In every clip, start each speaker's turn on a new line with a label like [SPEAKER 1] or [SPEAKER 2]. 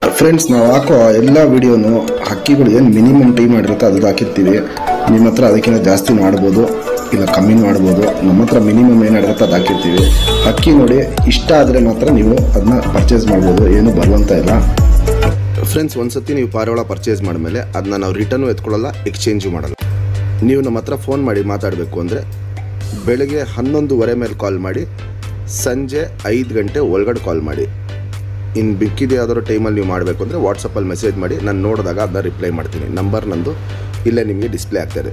[SPEAKER 1] friends ನಾವು ಹಾಕೋ ಎಲ್ಲ ವಿಡಿಯೋನು ಹಕ್ಕಿಗಳು ಏನು ಮಿನಿಮಮ್ ಟೈಮ್ ಮಾಡಿರುತ್ತೆ ಅದು ಹಾಕಿರ್ತೀವಿ ನಿಮ್ಮ ಹತ್ರ ಅದಕ್ಕಿಂತ ಜಾಸ್ತಿ ಮಾಡ್ಬೋದು ಇಲ್ಲ ಕಮ್ಮಿ ಮಾಡ್ಬೋದು ನಮ್ಮ ಹತ್ರ ಮಿನಿಮಮ್ ಏನು ಮಾಡಿರುತ್ತೆ ಅದು ಹಾಕಿರ್ತೀವಿ ಹಕ್ಕಿ ನೋಡಿ ಇಷ್ಟ ಆದರೆ ಮಾತ್ರ ನೀವು ಅದನ್ನ ಪರ್ಚೇಸ್ ಮಾಡ್ಬೋದು ಏನು ಬರುವಂತ ಇಲ್ಲ ಫ್ರೆಂಡ್ಸ್ ಒಂದ್ಸತಿ ನೀವು ಪಾರಿವಾಳ ಪರ್ಚೇಸ್ ಮಾಡಿದ್ಮೇಲೆ ಅದನ್ನ ನಾವು ರಿಟರ್ನು ಎತ್ಕೊಳ್ಳಲ್ಲ ಎಕ್ಸ್ಚೇಂಜು ಮಾಡಲ್ಲ ನೀವು ನಮ್ಮ ಹತ್ರ ಫೋನ್ ಮಾಡಿ ಮಾತಾಡಬೇಕು ಅಂದರೆ ಬೆಳಗ್ಗೆ ಹನ್ನೊಂದುವರೆ ಮೇಲೆ ಕಾಲ್ ಮಾಡಿ ಸಂಜೆ ಐದು ಗಂಟೆ ಒಳಗಡೆ ಕಾಲ್ ಮಾಡಿ ಇನ್ನು ಬಿಕ್ಕಿದ ಯಾವ್ದಾದ್ರು ಟೈಮಲ್ಲಿ ನೀವು ಮಾಡಬೇಕು ಅಂದರೆ ವಾಟ್ಸಪ್ಪಲ್ಲಿ ಮೆಸೇಜ್ ಮಾಡಿ ನಾನು ನೋಡಿದಾಗ ಅದನ್ನ ರಿಪ್ಲೈ ಮಾಡ್ತೀನಿ ನಂಬರ್ ನಂದು ಇಲ್ಲೇ ನಿಮಗೆ ಡಿಸ್ಪ್ಲೇ ಆಗ್ತಾಯಿದೆ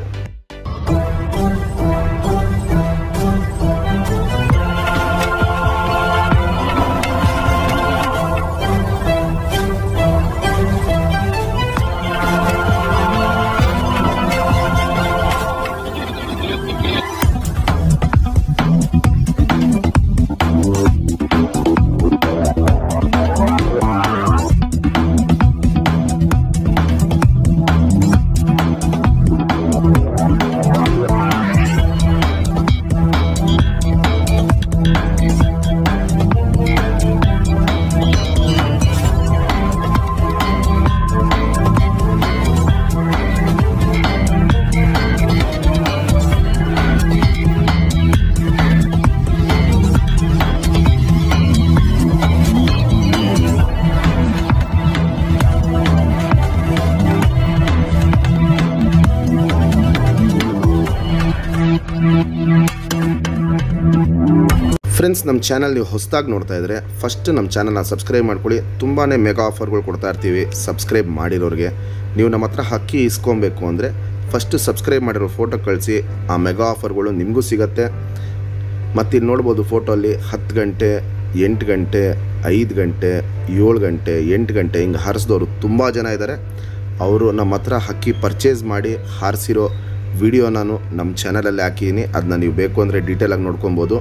[SPEAKER 1] ಫ್ರೆಂಡ್ಸ್ ನಮ್ಮ ಚಾನಲ್ ನೀವು ಹೊಸದಾಗಿ ನೋಡ್ತಾ ಇದ್ರೆ ಫಸ್ಟ್ ನಮ್ಮ ಚಾನಲ್ನ ಸಬ್ಸ್ಕ್ರೈಬ್ ಮಾಡ್ಕೊಳ್ಳಿ ತುಂಬಾ ಮೆಗಾ ಆಫರ್ಗಳು ಕೊಡ್ತಾ ಇರ್ತೀವಿ ಸಬ್ಸ್ಕ್ರೈಬ್ ಮಾಡಿರೋರಿಗೆ ನೀವು ನಮ್ಮ ಹತ್ರ ಹಕ್ಕಿ ಇಸ್ಕೊಬೇಕು ಅಂದರೆ ಫಸ್ಟ್ ಸಬ್ಸ್ಕ್ರೈಬ್ ಮಾಡಿರೋ ಫೋಟೋ ಕಳಿಸಿ ಆ ಮೆಗಾ ಆಫರ್ಗಳು ನಿಮಗೂ ಸಿಗತ್ತೆ ಮತ್ತು ಇಲ್ಲಿ ನೋಡ್ಬೋದು ಫೋಟೋಲ್ಲಿ ಹತ್ತು ಗಂಟೆ ಎಂಟು ಗಂಟೆ ಐದು ಗಂಟೆ ಏಳು ಗಂಟೆ ಎಂಟು ಗಂಟೆ ಹಿಂಗೆ ಹಾರಿಸಿದವರು ತುಂಬ ಜನ ಇದ್ದಾರೆ ಅವರು ನಮ್ಮ ಹತ್ರ ಹಕ್ಕಿ ಪರ್ಚೇಸ್ ಮಾಡಿ ಹಾರಿಸಿರೋ ವಿಡಿಯೋ ನಾನು ನಮ್ಮ ಚಾನಲಲ್ಲಿ ಹಾಕಿದ್ದೀನಿ ಅದನ್ನ ನೀವು ಬೇಕು ಅಂದರೆ ಡೀಟೇಲಾಗಿ ನೋಡ್ಕೊಬೋದು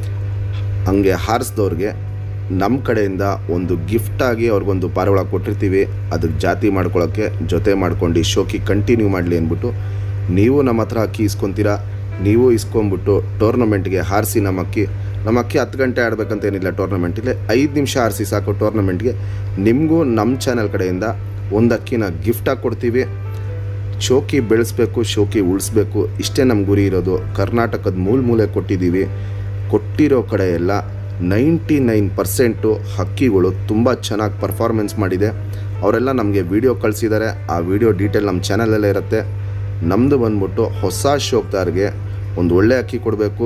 [SPEAKER 1] ಹಂಗೆ ಹಾರಿಸಿದವ್ರಿಗೆ ನಮ್ಮ ಕಡೆಯಿಂದ ಒಂದು ಗಿಫ್ಟಾಗಿ ಅವ್ರಿಗೊಂದು ಪಾರಿವಾಳ ಕೊಟ್ಟಿರ್ತೀವಿ ಅದಕ್ಕೆ ಜಾತಿ ಮಾಡ್ಕೊಳ್ಳೋಕ್ಕೆ ಜೊತೆ ಮಾಡ್ಕೊಂಡು ಶೋಕಿ ಕಂಟಿನ್ಯೂ ಮಾಡಲಿ ಅಂದ್ಬಿಟ್ಟು ನೀವು ನಮ್ಮ ಹತ್ರ ಅಕ್ಕಿ ಇಸ್ಕೊತೀರಾ ನೀವು ಇಸ್ಕೊಂಬಿಟ್ಟು ಟೂರ್ನಮೆಂಟ್ಗೆ ಹಾರಿಸಿ ನಮ್ಮ ಅಕ್ಕಿ ನಮ್ಮ ಅಕ್ಕಿ ಹತ್ತು ಗಂಟೆ ಆಡಬೇಕಂತೇನಿಲ್ಲ ಟೂರ್ನಮೆಂಟಿಗೆ ಐದು ನಿಮಿಷ ಹಾರಿಸಿ ಸಾಕು ಟೂರ್ನಮೆಂಟ್ಗೆ ನಿಮಗೂ ನಮ್ಮ ಚಾನಲ್ ಕಡೆಯಿಂದ ಒಂದು ಅಕ್ಕಿನ ಗಿಫ್ಟಾಗಿ ಕೊಡ್ತೀವಿ ಶೋಕಿ ಬೆಳೆಸ್ಬೇಕು ಶೋಕಿ ಉಳಿಸ್ಬೇಕು ಇಷ್ಟೇ ನಮ್ಮ ಗುರಿ ಇರೋದು ಕರ್ನಾಟಕದ ಮೂಲ ಮೂಲೆ ಕೊಟ್ಟಿದ್ದೀವಿ ಕೊಟ್ಟಿರೋ ಕಡೆ ಎಲ್ಲ ನೈಂಟಿ ನೈನ್ ಪರ್ಸೆಂಟು ಹಕ್ಕಿಗಳು ತುಂಬ ಚೆನ್ನಾಗಿ ಪರ್ಫಾರ್ಮೆನ್ಸ್ ಮಾಡಿದೆ ಅವರೆಲ್ಲ ನಮಗೆ ವಿಡಿಯೋ ಕಳಿಸಿದ್ದಾರೆ ಆ ವಿಡಿಯೋ ಡೀಟೇಲ್ ನಮ್ಮ ಚಾನಲಲ್ಲೇ ಇರುತ್ತೆ ನಮ್ಮದು ಬಂದ್ಬಿಟ್ಟು ಹೊಸ ಶೋಕ್ದಾರ್ಗೆ ಒಂದು ಒಳ್ಳೆ ಅಕ್ಕಿ ಕೊಡಬೇಕು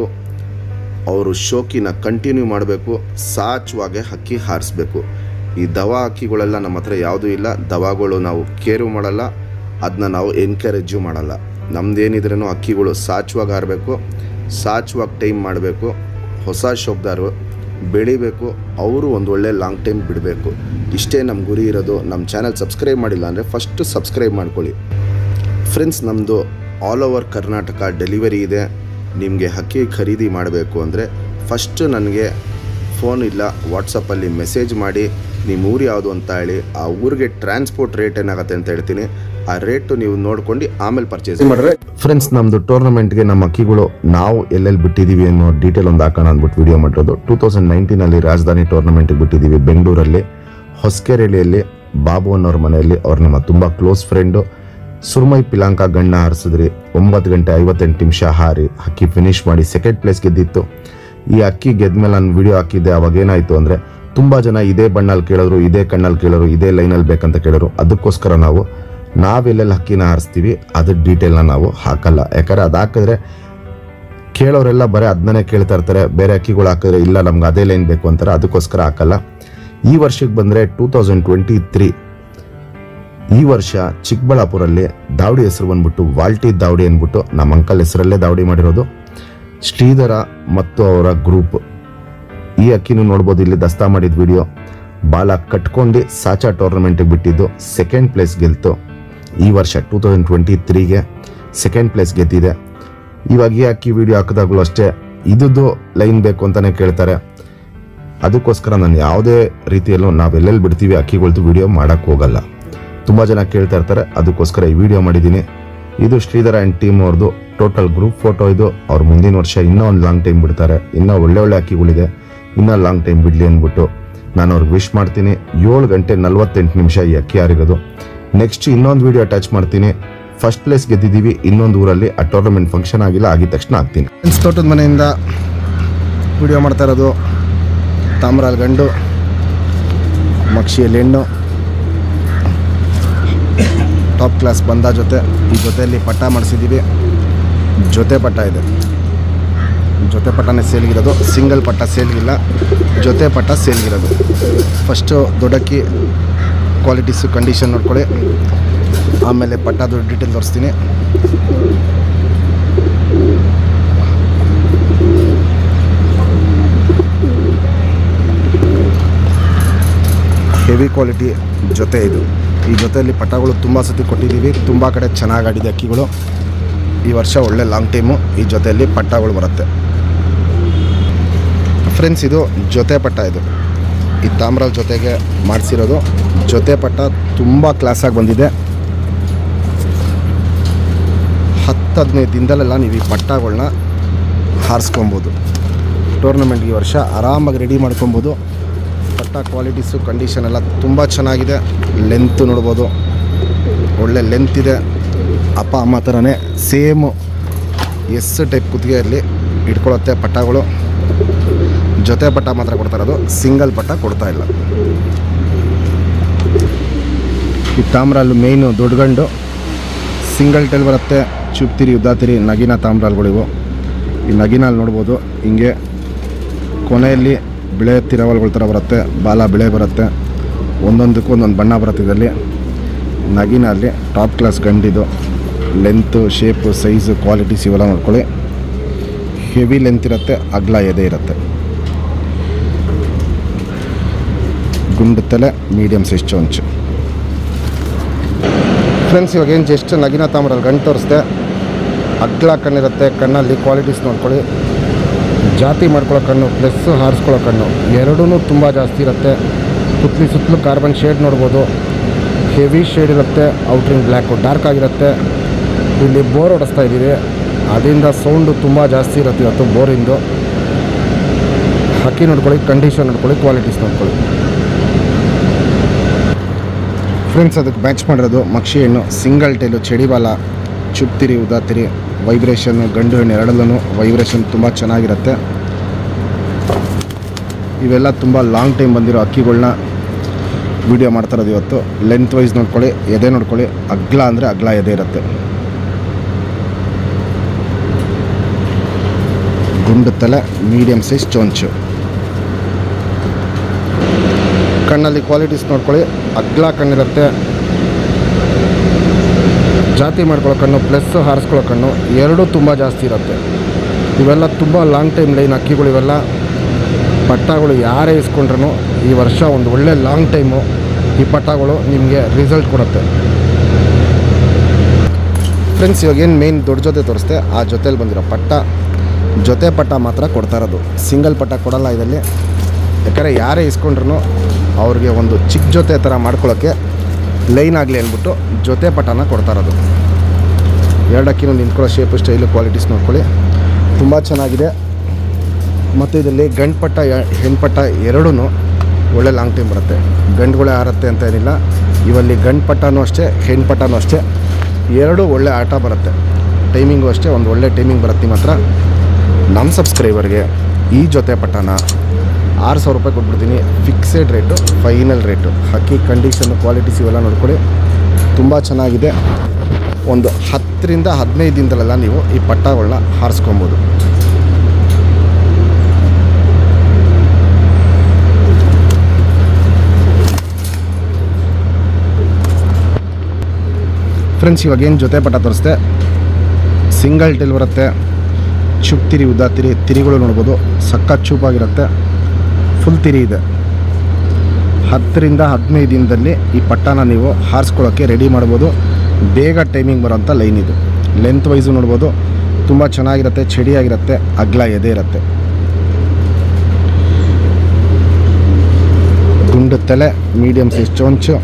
[SPEAKER 1] ಅವರು ಶೋಕಿನ ಕಂಟಿನ್ಯೂ ಮಾಡಬೇಕು ಸಾಚುವಾಗೆ ಹಕ್ಕಿ ಹಾರಿಸ್ಬೇಕು ಈ ದವಾ ಹಕ್ಕಿಗಳೆಲ್ಲ ನಮ್ಮ ಹತ್ರ ಯಾವುದೂ ಇಲ್ಲ ದವಾಗಳು ನಾವು ಕೇರು ಮಾಡಲ್ಲ ಅದನ್ನ ನಾವು ಎನ್ಕರೇಜು ಮಾಡಲ್ಲ ನಮ್ದೇನಿದ್ರೂ ಹಕ್ಕಿಗಳು ಸಾಚುವಾಗಿ ಹಾರಬೇಕು ಸಾಚುವಾಗಿ ಟೈಮ್ ಮಾಡಬೇಕು ಹೊಸ ಶೋಕ್ದಾರು ಬೆಳಿಬೇಕು ಅವರು ಒಂದು ಒಳ್ಳೆ ಲಾಂಗ್ ಟೈಮ್ ಬಿಡಬೇಕು ಇಷ್ಟೇ ನಮ್ಮ ಗುರಿ ಇರೋದು ನಮ್ಮ ಚಾನಲ್ ಸಬ್ಸ್ಕ್ರೈಬ್ ಮಾಡಿಲ್ಲ ಅಂದರೆ ಫಸ್ಟ್ ಸಬ್ಸ್ಕ್ರೈಬ್ ಮಾಡ್ಕೊಳ್ಳಿ ಫ್ರೆಂಡ್ಸ್ ನಮ್ಮದು ಆಲ್ ಓವರ್ ಕರ್ನಾಟಕ ಡೆಲಿವರಿ ಇದೆ ನಿಮಗೆ ಹಕ್ಕಿ ಖರೀದಿ ಮಾಡಬೇಕು ಅಂದರೆ ಫಸ್ಟ್ ನನಗೆ ಫೋನ್ ಇಲ್ಲ ವಾಟ್ಸಪ್ಪಲ್ಲಿ ಮೆಸೇಜ್ ಮಾಡಿ ನಿಮ್ಮ ಊರು ಯಾವುದು ಅಂತ ಹೇಳಿ ಆ ಊರಿಗೆ ಟ್ರಾನ್ಸ್ಪೋರ್ಟ್ ರೇಟ್ ಏನಾಗುತ್ತೆ ಅಂತ ಹೇಳ್ತೀನಿ ಆ ರೇಟು ನೀವು ನೋಡ್ಕೊಂಡು ಆಮೇಲೆ ಪರ್ಚೇಸ್ ಮಾಡಿದ್ರೆ ಫ್ರೆಂಡ್ಸ್ ನಮ್ಮದು ಟೂರ್ನಮೆಂಟ್ಗೆ ನಮ್ಮ ಅಕ್ಕಿಗಳು ನಾವು ಎಲ್ಲೆಲ್ಲಿ ಬಿಟ್ಟಿದ್ದೀವಿ ಅನ್ನೋ ಡೀಟೇಲ್ ಒಂದು ಹಾಕೋಣ ಅಂದ್ಬಿಟ್ಟು ವಿಡಿಯೋ ಮಾಡಿರೋದು ಟೂ ತೌಸಂಡ್ ನೈನ್ಟೀನಲ್ಲಿ ರಾಜಧಾನಿ ಟೂರ್ನಮೆಂಟ್ಗೆ ಬಿಟ್ಟಿದ್ದೀವಿ ಬೆಂಗಳೂರಲ್ಲಿ ಹೊಸಕೆರೆಳಿಯಲ್ಲಿ ಬಾಬು ಅನ್ನೋರ ಮನೆಯಲ್ಲಿ ಅವ್ರು ನಮ್ಮ ತುಂಬ ಕ್ಲೋಸ್ ಫ್ರೆಂಡು ಸುರ್ಮೈ ಪಿಲಾಂಕ ಗಣ್ಣ ಹಾರಿಸಿದ್ರಿ ಒಂಬತ್ತು ಗಂಟೆ ಐವತ್ತೆಂಟು ನಿಮಿಷ ಹಾರಿ ಅಕ್ಕಿ ಫಿನಿಶ್ ಮಾಡಿ ಸೆಕೆಂಡ್ ಪ್ಲೇಸ್ ಗೆದ್ದಿತ್ತು ಈ ಅಕ್ಕಿ ಗೆದ್ಮೇಲೆ ನಾನು ವಿಡಿಯೋ ಹಾಕಿದ್ದೆ ಅವಾಗ ಏನಾಯಿತು ಅಂದರೆ ತುಂಬ ಜನ ಇದೇ ಬಣ್ಣಲ್ಲಿ ಕೇಳೋರು ಇದೇ ಕಣ್ಣಲ್ಲಿ ಕೇಳೋರು ಇದೇ ಲೈನಲ್ಲಿ ಬೇಕಂತ ಕೇಳೋರು ಅದಕ್ಕೋಸ್ಕರ ನಾವು ನಾವೆಲ್ಲೆಲ್ಲಿ ಹಕ್ಕಿನ ಹಾರಿಸ್ತೀವಿ ಅದ್ರ ಡೀಟೇಲ್ನ ನಾವು ಹಾಕಲ್ಲ ಯಾಕಂದರೆ ಅದು ಹಾಕಿದ್ರೆ ಕೇಳೋರೆಲ್ಲ ಬರೀ ಅದನ್ನೇ ಕೇಳ್ತಾ ಇರ್ತಾರೆ ಬೇರೆ ಅಕ್ಕಿಗಳು ಹಾಕಿದ್ರೆ ಇಲ್ಲ ನಮ್ಗೆ ಅದೇ ಲೈನ್ ಬೇಕು ಅಂತಾರೆ ಅದಕ್ಕೋಸ್ಕರ ಹಾಕಲ್ಲ ಈ ವರ್ಷಕ್ಕೆ ಬಂದರೆ ಟೂ ತೌಸಂಡ್ ಟ್ವೆಂಟಿ ತ್ರೀ ಈ ವರ್ಷ ಚಿಕ್ಕಬಳ್ಳಾಪುರಲ್ಲಿ ದಾವಡಿ ಹೆಸರು ಬಂದ್ಬಿಟ್ಟು ವಾಲ್ಟಿ ದಾವಡಿ ಅಂದ್ಬಿಟ್ಟು ನಮ್ಮ ಅಂಕಲ್ ಹೆಸರಲ್ಲೇ ದಾವಡಿ ಮಾಡಿರೋದು ಶ್ರೀಧರ ಮತ್ತು ಅವರ ಗ್ರೂಪ್ ಈ ಅಕ್ಕಿನೂ ನೋಡ್ಬೋದು ಇಲ್ಲಿ ದಸ್ತಾ ಮಾಡಿದ ವಿಡಿಯೋ ಬಾಲ ಕಟ್ಕೊಂಡು ಸಾಚಾ ಟೂರ್ನಮೆಂಟಿಗೆ ಬಿಟ್ಟಿದ್ದು ಸೆಕೆಂಡ್ ಪ್ಲೇಸ್ ಗೆಲ್ತು ಈ ವರ್ಷ ಟೂ ತೌಸಂಡ್ ಟ್ವೆಂಟಿ ತ್ರೀಗೆ ಸೆಕೆಂಡ್ ಪ್ಲೇಸ್ ಗೆದ್ದಿದೆ ಇವಾಗ ಈ ಅಕ್ಕಿ ವಿಡಿಯೋ ಹಾಕಿದಾಗಲೂ ಅಷ್ಟೇ ಇದ್ದು ಲೈನ್ ಬೇಕು ಅಂತಾನೆ ಕೇಳ್ತಾರೆ ಅದಕ್ಕೋಸ್ಕರ ನಾನು ಯಾವುದೇ ರೀತಿಯಲ್ಲೂ ನಾವೆಲ್ಲೆಲ್ಲಿ ಬಿಡ್ತೀವಿ ಅಕ್ಕಿಗಳ್ದು ವಿಡಿಯೋ ಮಾಡೋಕ್ಕೆ ಹೋಗಲ್ಲ ತುಂಬ ಜನ ಕೇಳ್ತಾ ಇರ್ತಾರೆ ಅದಕ್ಕೋಸ್ಕರ ಈ ವಿಡಿಯೋ ಮಾಡಿದ್ದೀನಿ ಇದು ಶ್ರೀಧರ ಆ್ಯಂಡ್ ಟೀಮ್ ಅವ್ರದ್ದು ಟೋಟಲ್ ಗ್ರೂಪ್ ಫೋಟೋ ಇದು ಅವ್ರು ಮುಂದಿನ ವರ್ಷ ಇನ್ನೂ ಒಂದು ಲಾಂಗ್ ಟೈಮ್ ಬಿಡ್ತಾರೆ ಇನ್ನೂ ಒಳ್ಳೆ ಒಳ್ಳೆ ಅಕ್ಕಿಗಳಿದೆ ಇನ್ನೂ ಲಾಂಗ್ ಟೈಮ್ ಬಿಡಲಿ ಅಂದ್ಬಿಟ್ಟು ನಾನು ಅವ್ರಿಗೆ ವಿಶ್ ಮಾಡ್ತೀನಿ ಏಳು ಗಂಟೆ ನಲ್ವತ್ತೆಂಟು ನಿಮಿಷ ಈ ಅಕ್ಕಿ ಆರಿರೋದು ನೆಕ್ಸ್ಟ್ ಇನ್ನೊಂದು ವಿಡಿಯೋ ಅಟ್ಯಾಚ್ ಮಾಡ್ತೀನಿ ಫಸ್ಟ್ ಪ್ಲೇಸ್ ಗೆದ್ದಿದ್ದೀವಿ ಇನ್ನೊಂದು ಊರಲ್ಲಿ ಆ ಟೂರ್ನಮೆಂಟ್ ಫಂಕ್ಷನ್ ಆಗಿಲ್ಲ ಆಗಿದ ತಕ್ಷಣ ಆಗ್ತೀನಿ
[SPEAKER 2] ಫ್ರೆಂಡ್ಸ್ ತೋಟದ ಮನೆಯಿಂದ ವಿಡಿಯೋ ಮಾಡ್ತಾ ಇರೋದು ತಾಮ್ರಾಲ್ ಗಂಡು ಮಕ್ಷಿಯಲ್ಲಿ ಹೆಣ್ಣು ಟಾಪ್ ಕ್ಲಾಸ್ ಬಂದ ಜೊತೆ ಈ ಜೊತೆಯಲ್ಲಿ ಪಟ್ಟ ಮಾಡಿಸಿದ್ದೀವಿ ಜೊತೆ ಪಟ್ಟ ಇದೆ ಜೊತೆ ಪಟ್ಟನೇ ಸೇಲ್ಗಿರೋದು ಸಿಂಗಲ್ ಪಟ್ಟ ಸೇಲ್ಗಿಲ್ಲ ಜೊತೆ ಪಟ್ಟ ಸೇಲ್ಗಿರೋದು ಫಸ್ಟು ದೊಡ್ಡಕ್ಕಿ ಕ್ವಾಲಿಟೀಸು ಕಂಡೀಷನ್ ನೋಡ್ಕೊಳ್ಳಿ ಆಮೇಲೆ ಪಟ್ಟದು ಡೀಟೇಲ್ ತೋರಿಸ್ತೀನಿ ಹೆವಿ ಕ್ವಾಲಿಟಿ ಜೊತೆ ಇದು ಈ ಜೊತೆಯಲ್ಲಿ ಪಟ್ಟಗಳು ತುಂಬ ಸತಿ ಕೊಟ್ಟಿದ್ದೀವಿ ತುಂಬ ಕಡೆ ಚೆನ್ನಾಗಿ ಆಡಿದೆ ಅಕ್ಕಿಗಳು ಈ ವರ್ಷ ಒಳ್ಳೆ ಲಾಂಗ್ ಟೈಮು ಈ ಜೊತೆಯಲ್ಲಿ ಪಟ್ಟಗಳು ಬರುತ್ತೆ ಫ್ರೆಂಡ್ಸ್ ಇದು ಜೊತೆ ಪಟ್ಟ ಇದು ಈ ತಾಮ್ರದ ಜೊತೆಗೆ ಮಾಡಿಸಿರೋದು ಜೊತೆ ಪಟ್ಟ ತುಂಬ ಕ್ಲಾಸಾಗಿ ಬಂದಿದೆ ಹತ್ತು ಹದಿನೈದು ದಿನದಲ್ಲೆಲ್ಲ ನೀವು ಈ ಪಟ್ಟಗಳನ್ನ ಹಾರಿಸ್ಕೊಬೋದು ಟೂರ್ನಮೆಂಟ್ಗೆ ಈ ವರ್ಷ ಆರಾಮಾಗಿ ರೆಡಿ ಮಾಡ್ಕೊಬೋದು ಪಟ್ಟ ಕ್ವಾಲಿಟೀಸು ಕಂಡೀಷನ್ ಎಲ್ಲ ತುಂಬ ಚೆನ್ನಾಗಿದೆ ಲೆಂತ್ ನೋಡ್ಬೋದು ಒಳ್ಳೆ ಲೆಂತ್ ಇದೆ ಅಪ್ಪ ಅಮ್ಮ ಥರನೇ ಸೇಮು ಎಸ್ ಟೈಪ್ ಕುತ್ತಿಗೆಯಲ್ಲಿ ಇಟ್ಕೊಳ್ಳುತ್ತೆ ಪಟ್ಟಗಳು ಜೊತೆ ಪಟ್ಟ ಮಾತ್ರ ಕೊಡ್ತಾ ಇರೋದು ಸಿಂಗಲ್ ಪಟ್ಟ ಕೊಡ್ತಾ ಇಲ್ಲ ಈ ತಾಮ್ರಲ್ಲು ಮೇಯ್ನು ದೊಡ್ಡಗಂಡು ಸಿಂಗಲ್ ಟೈಲ್ ಬರುತ್ತೆ ಚುಪ್ತಿರಿ ಉದ್ದಾತಿರಿ ನಗಿನ ತಾಮ್ರಾಲ್ಗಳಿವು ಈ ನಗಿನಲ್ಲಿ ನೋಡ್ಬೋದು ಹಿಂಗೆ ಕೊನೆಯಲ್ಲಿ ಬಿಳೆ ತಿರವಲ್ಗಳ ಥರ ಬರುತ್ತೆ ಬಾಲ ಬಿಳೆ ಬರುತ್ತೆ ಒಂದೊಂದಕ್ಕೂ ಒಂದೊಂದು ಬಣ್ಣ ಬರುತ್ತೆ ಇದರಲ್ಲಿ ನಗಿನಲ್ಲಿ ಟಾಪ್ ಕ್ಲಾಸ್ ಗಂಡಿದು ಲೆಂತು ಶೇಪು ಸೈಜು ಕ್ವಾಲಿಟೀಸ್ ಇವೆಲ್ಲ ನೋಡ್ಕೊಳ್ಳಿ ಹೆವಿ ಲೆಂತ್ ಇರುತ್ತೆ ಅಗ್ಲ ಎದೆ ಇರುತ್ತೆ ಗುಂಡು ತಲೆ ಮೀಡಿಯಮ್ ಸೈಜ್ ಚೊಂಚು ಫ್ರೆಂಡ್ಸ್ ಇವಾಗ ಏನು ಜಸ್ಟ್ ನಗಿನ ತಾಮ್ರಲ್ಲಿ ಗಂಟು ತೋರಿಸ್ದೆ ಅಗ್ಲ ಕಣ್ಣಿರುತ್ತೆ ಕಣ್ಣಲ್ಲಿ ಕ್ವಾಲಿಟೀಸ್ ನೋಡ್ಕೊಳ್ಳಿ ಜಾತಿ ಮಾಡ್ಕೊಳ್ಳೋ ಕಣ್ಣು ಪ್ಲಸ್ ಹಾರಿಸ್ಕೊಳ್ಳೋ ಕಣ್ಣು ಎರಡೂ ತುಂಬ ಜಾಸ್ತಿ ಇರುತ್ತೆ ಸುತ್ತಲಿ ಸುತ್ತಲೂ ಕಾರ್ಬನ್ ಶೇಡ್ ನೋಡ್ಬೋದು ಹೆವಿ ಶೇಡ್ ಇರುತ್ತೆ ಔಟ್ರಿಂಗ್ ಬ್ಲ್ಯಾಕು ಡಾರ್ಕ್ ಆಗಿರುತ್ತೆ ಇಲ್ಲಿ ಬೋರ್ ಹೊಡೆಸ್ತಾ ಇದ್ದೀವಿ ಅದರಿಂದ ಸೌಂಡು ತುಂಬ ಜಾಸ್ತಿ ಇರುತ್ತೆ ಇವತ್ತು ಬೋರಿಂದು ಹಕ್ಕಿ ನೋಡ್ಕೊಳ್ಳಿ ಕಂಡೀಷನ್ ನೋಡ್ಕೊಳ್ಳಿ ಕ್ವಾಲಿಟೀಸ್ ನೋಡ್ಕೊಳ್ಳಿ ಫ್ರೆಂಡ್ಸ್ ಅದಕ್ಕೆ ಮ್ಯಾಚ್ ಮಾಡಿರೋದು ಮಕ್ಷಿ ಹೆಣ್ಣು ಸಿಂಗಲ್ ಟೈಲು ಚಡಿಬಾಲ ಚುಪ್ತಿರಿ ಉದಾತಿರಿ ವೈಬ್ರೇಷನ್ನು ಗಂಡು ಹೆಣ್ಣು ಎರಡಲ್ಲೂ ವೈಬ್ರೇಷನ್ ತುಂಬ ಚೆನ್ನಾಗಿರುತ್ತೆ ಇವೆಲ್ಲ ತುಂಬ ಲಾಂಗ್ ಟೈಮ್ ಬಂದಿರೋ ಅಕ್ಕಿಗಳ್ನ ವಿಡಿಯೋ ಮಾಡ್ತಾ ಇರೋದು ಇವತ್ತು ಲೆಂತ್ ವೈಸ್ ನೋಡ್ಕೊಳ್ಳಿ ಎದೆ ನೋಡ್ಕೊಳ್ಳಿ ಅಗ್ಲ ಅಂದರೆ ಅಗ್ಲ ಎದೆ ಇರುತ್ತೆ ಗುಂಡು ತಲೆ ಮೀಡಿಯಮ್ ಸೈಜ್ ಚೊಂಚು ಕಣ್ಣಲ್ಲಿ ಕ್ವಾಲಿಟೀಸ್ ನೋಡ್ಕೊಳ್ಳಿ ಅಗ್ಲ ಕಣ್ಣಿರುತ್ತೆ ಜಾತಿ ಮಾಡ್ಕೊಳ್ಳೋ ಕಣ್ಣು ಪ್ಲಸ್ ಹಾರಿಸ್ಕೊಳ್ಳೋ ಕಣ್ಣು ಎರಡೂ ತುಂಬ ಜಾಸ್ತಿ ಇರುತ್ತೆ ಇವೆಲ್ಲ ತುಂಬ ಲಾಂಗ್ ಟೈಮ್ ಲೈನ್ ಅಕ್ಕಿಗಳು ಇವೆಲ್ಲ ಪಟ್ಟಗಳು ಯಾರೇ ಇಸ್ಕೊಂಡ್ರೂ ಈ ವರ್ಷ ಒಂದು ಒಳ್ಳೆ ಲಾಂಗ್ ಟೈಮು ಈ ಪಟ್ಟಗಳು ನಿಮಗೆ ರಿಸಲ್ಟ್ ಕೊಡುತ್ತೆ ಫ್ರೆಂಡ್ಸ್ ಇವಾಗ ಏನು ಮೇನ್ ದೊಡ್ಡ ಜೊತೆ ತೋರಿಸ್ತೆ ಆ ಜೊತೆಲಿ ಬಂದಿರೋ ಪಟ್ಟ ಜೊತೆ ಪಟ್ಟ ಮಾತ್ರ ಕೊಡ್ತಾ ಇರೋದು ಸಿಂಗಲ್ ಪಟ್ಟ ಕೊಡಲ್ಲ ಇದರಲ್ಲಿ ಯಾಕಂದರೆ ಯಾರೇ ಇಸ್ಕೊಂಡ್ರು ಅವ್ರಿಗೆ ಒಂದು ಚಿಕ್ಕ ಜೊತೆ ಥರ ಮಾಡ್ಕೊಳ್ಳೋಕ್ಕೆ ಲೈನ್ ಆಗಲಿ ಅಂದ್ಬಿಟ್ಟು ಜೊತೆ ಪಟ್ಟನ ಕೊಡ್ತಾ ಇರೋದು ಎರಡಕ್ಕಿನೂ ನಿಂತ್ಕೊಳ್ಳೋ ಶೇಪು ಸ್ಟೈಲು ಕ್ವಾಲಿಟೀಸ್ ನೋಡ್ಕೊಳ್ಳಿ ತುಂಬ ಚೆನ್ನಾಗಿದೆ ಮತ್ತು ಇದರಲ್ಲಿ ಗಂಡು ಪಟ್ಟ ಎ- ಹೆಣ್ಣು ಪಟ್ಟ ಎರಡೂ ಒಳ್ಳೆ ಲಾಂಗ್ ಟೈಮ್ ಬರುತ್ತೆ ಗಂಡುಗಳೇ ಆರುತ್ತೆ ಅಂತ ಏನಿಲ್ಲ ಇವಲ್ಲಿ ಗಂಡು ಪಟ್ಟನೂ ಅಷ್ಟೇ ಹೆಣ್ಣು ಪಟ್ಟನೂ ಅಷ್ಟೇ ಎರಡೂ ಒಳ್ಳೆ ಆಟ ಬರುತ್ತೆ ಟೈಮಿಂಗು ಅಷ್ಟೇ ಒಂದು ಒಳ್ಳೆ ಟೈಮಿಂಗ್ ಬರುತ್ತೆ ನಿಮ್ಮ ಹತ್ರ ನಮ್ಮ ಸಬ್ಸ್ಕ್ರೈಬರ್ಗೆ ಈ ಜೊತೆ ಪಟ್ಟನ ಆರು ಸಾವಿರ ರೂಪಾಯಿ ಕೊಟ್ಬಿಡ್ತೀನಿ ಫಿಕ್ಸೆಡ್ ರೇಟು ಫೈನಲ್ ರೇಟು ಹಕ್ಕಿ ಕಂಡೀಷನ್ನು ಕ್ವಾಲಿಟೀಸ್ ಇವೆಲ್ಲ ನೋಡ್ಕೊಳ್ಳಿ ತುಂಬ ಚೆನ್ನಾಗಿದೆ ಒಂದು ಹತ್ತರಿಂದ ಹದಿನೈದು ದಿನದಲ್ಲೆಲ್ಲ ನೀವು ಈ ಪಟ್ಟಗಳನ್ನ ಹಾರಿಸ್ಕೊಬೋದು ಫ್ರೆಂಡ್ಸ್ ಇವಾಗ ಏನು ಜೊತೆ ಪಟ್ಟ ತೋರಿಸ್ದೆ ಸಿಂಗಲ್ ಟೈಲ್ ಬರುತ್ತೆ ಚುಪ್ ತಿರಿ ಉದ್ದ ತಿರಿ ತಿರಿಗಳು ನೋಡ್ಬೋದು ಸಖತ್ ಚೂಪಾಗಿರುತ್ತೆ ಫುಲ್ ತಿರಿ ಇದೆ ಹತ್ತರಿಂದ ಹದಿನೈದು ದಿನದಲ್ಲಿ ಈ ಪಟ್ಟನ ನೀವು ಹಾರಿಸ್ಕೊಳ್ಳೋಕ್ಕೆ ರೆಡಿ ಮಾಡ್ಬೋದು ಬೇಗ ಟೈಮಿಂಗ್ ಬರೋಂಥ ಲೈನ್ ಇದು ಲೆಂತ್ ವೈಸು ನೋಡ್ಬೋದು ತುಂಬ ಚೆನ್ನಾಗಿರುತ್ತೆ ಚಡಿಯಾಗಿರುತ್ತೆ ಅಗ್ಲ ಎದೆ ಇರುತ್ತೆ ಗುಂಡು ತಲೆ ಮೀಡಿಯಮ್ ಸೈಜ್ ಚೊಂಚು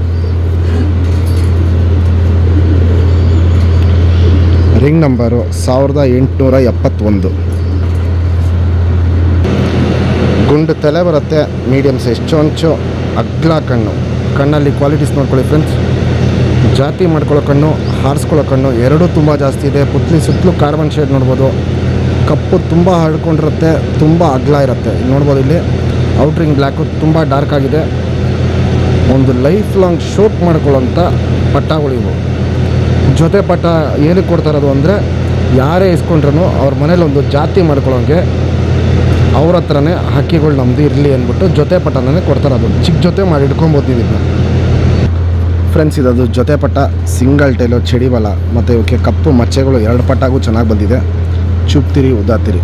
[SPEAKER 2] ರಿಂಗ್ ನಂಬರು ಸಾವಿರದ ಎಂಟುನೂರ ಎಪ್ಪತ್ತೊಂದು ಗುಂಡು ತಲೆ ಬರುತ್ತೆ ಮೀಡಿಯಮ್ ಸೈಜ್ ಚೊಂಚು ಅಗ್ಲ ಕಣ್ಣು ಕಣ್ಣಲ್ಲಿ ಕ್ವಾಲಿಟೀಸ್ ನೋಡ್ಕೊಳ್ಳಿ ಫ್ರೆಂಡ್ಸ್ ಜಾತಿ ಮಾಡ್ಕೊಳ್ಳೋ ಕಣ್ಣು ಹಾರಿಸ್ಕೊಳ್ಳೋ ಕಣ್ಣು ಎರಡೂ ತುಂಬ ಜಾಸ್ತಿ ಇದೆ ಪುತ್ಲಿ ಸುತ್ತಲೂ ಕಾರ್ಬನ್ ಶೇಡ್ ನೋಡ್ಬೋದು ಕಪ್ಪು ತುಂಬ ಹರಡ್ಕೊಂಡಿರುತ್ತೆ ತುಂಬ ಅಗ್ಲ ಇರುತ್ತೆ ಇಲ್ಲಿ ನೋಡ್ಬೋದು ಇಲ್ಲಿ ಔಟ್ರಿಂಗ್ ಬ್ಲ್ಯಾಕು ತುಂಬ ಡಾರ್ಕ್ ಆಗಿದೆ ಒಂದು ಲೈಫ್ ಲಾಂಗ್ ಶೋಕ್ ಮಾಡ್ಕೊಳ್ಳೋಂಥ ಪಟ್ಟಗಳು ಇವು ಜೊತೆ ಪಟ್ಟ ಏನಕ್ಕೆ ಕೊಡ್ತಾ ಇರೋದು ಅಂದರೆ ಯಾರೇ ಇಸ್ಕೊಂಡ್ರೂ ಅವ್ರ ಮನೇಲಿ ಒಂದು ಜಾತಿ ಮಾಡ್ಕೊಳ್ಳೋಂಗೆ ಅವ್ರ ಹತ್ರನೇ ಹಕ್ಕಿಗಳು ನಮ್ಮದು ಇರಲಿ ಅಂದ್ಬಿಟ್ಟು ಜೊತೆ ಪಟ್ಟನೇ ಕೊಡ್ತಾ ಇರೋದು ಚಿಕ್ಕ ಜೊತೆ ಮಾಡಿ ಇಟ್ಕೊಬೋದು ನೀವು ಇದನ್ನ ಫ್ರೆಂಡ್ಸ್ ಇದದು ಜೊತೆ ಪಟ್ಟ ಸಿಂಗಲ್ ಟೈಲು ಚಡಿ ಬಲ ಮತ್ತು ಇವಕ್ಕೆ ಕಪ್ಪು ಮಚ್ಚೆಗಳು ಎರಡು ಪಟ್ಟಾಗೂ ಚೆನ್ನಾಗಿ ಬಂದಿದೆ ಚುಪ್ತಿರಿ ಉದಾತಿರಿ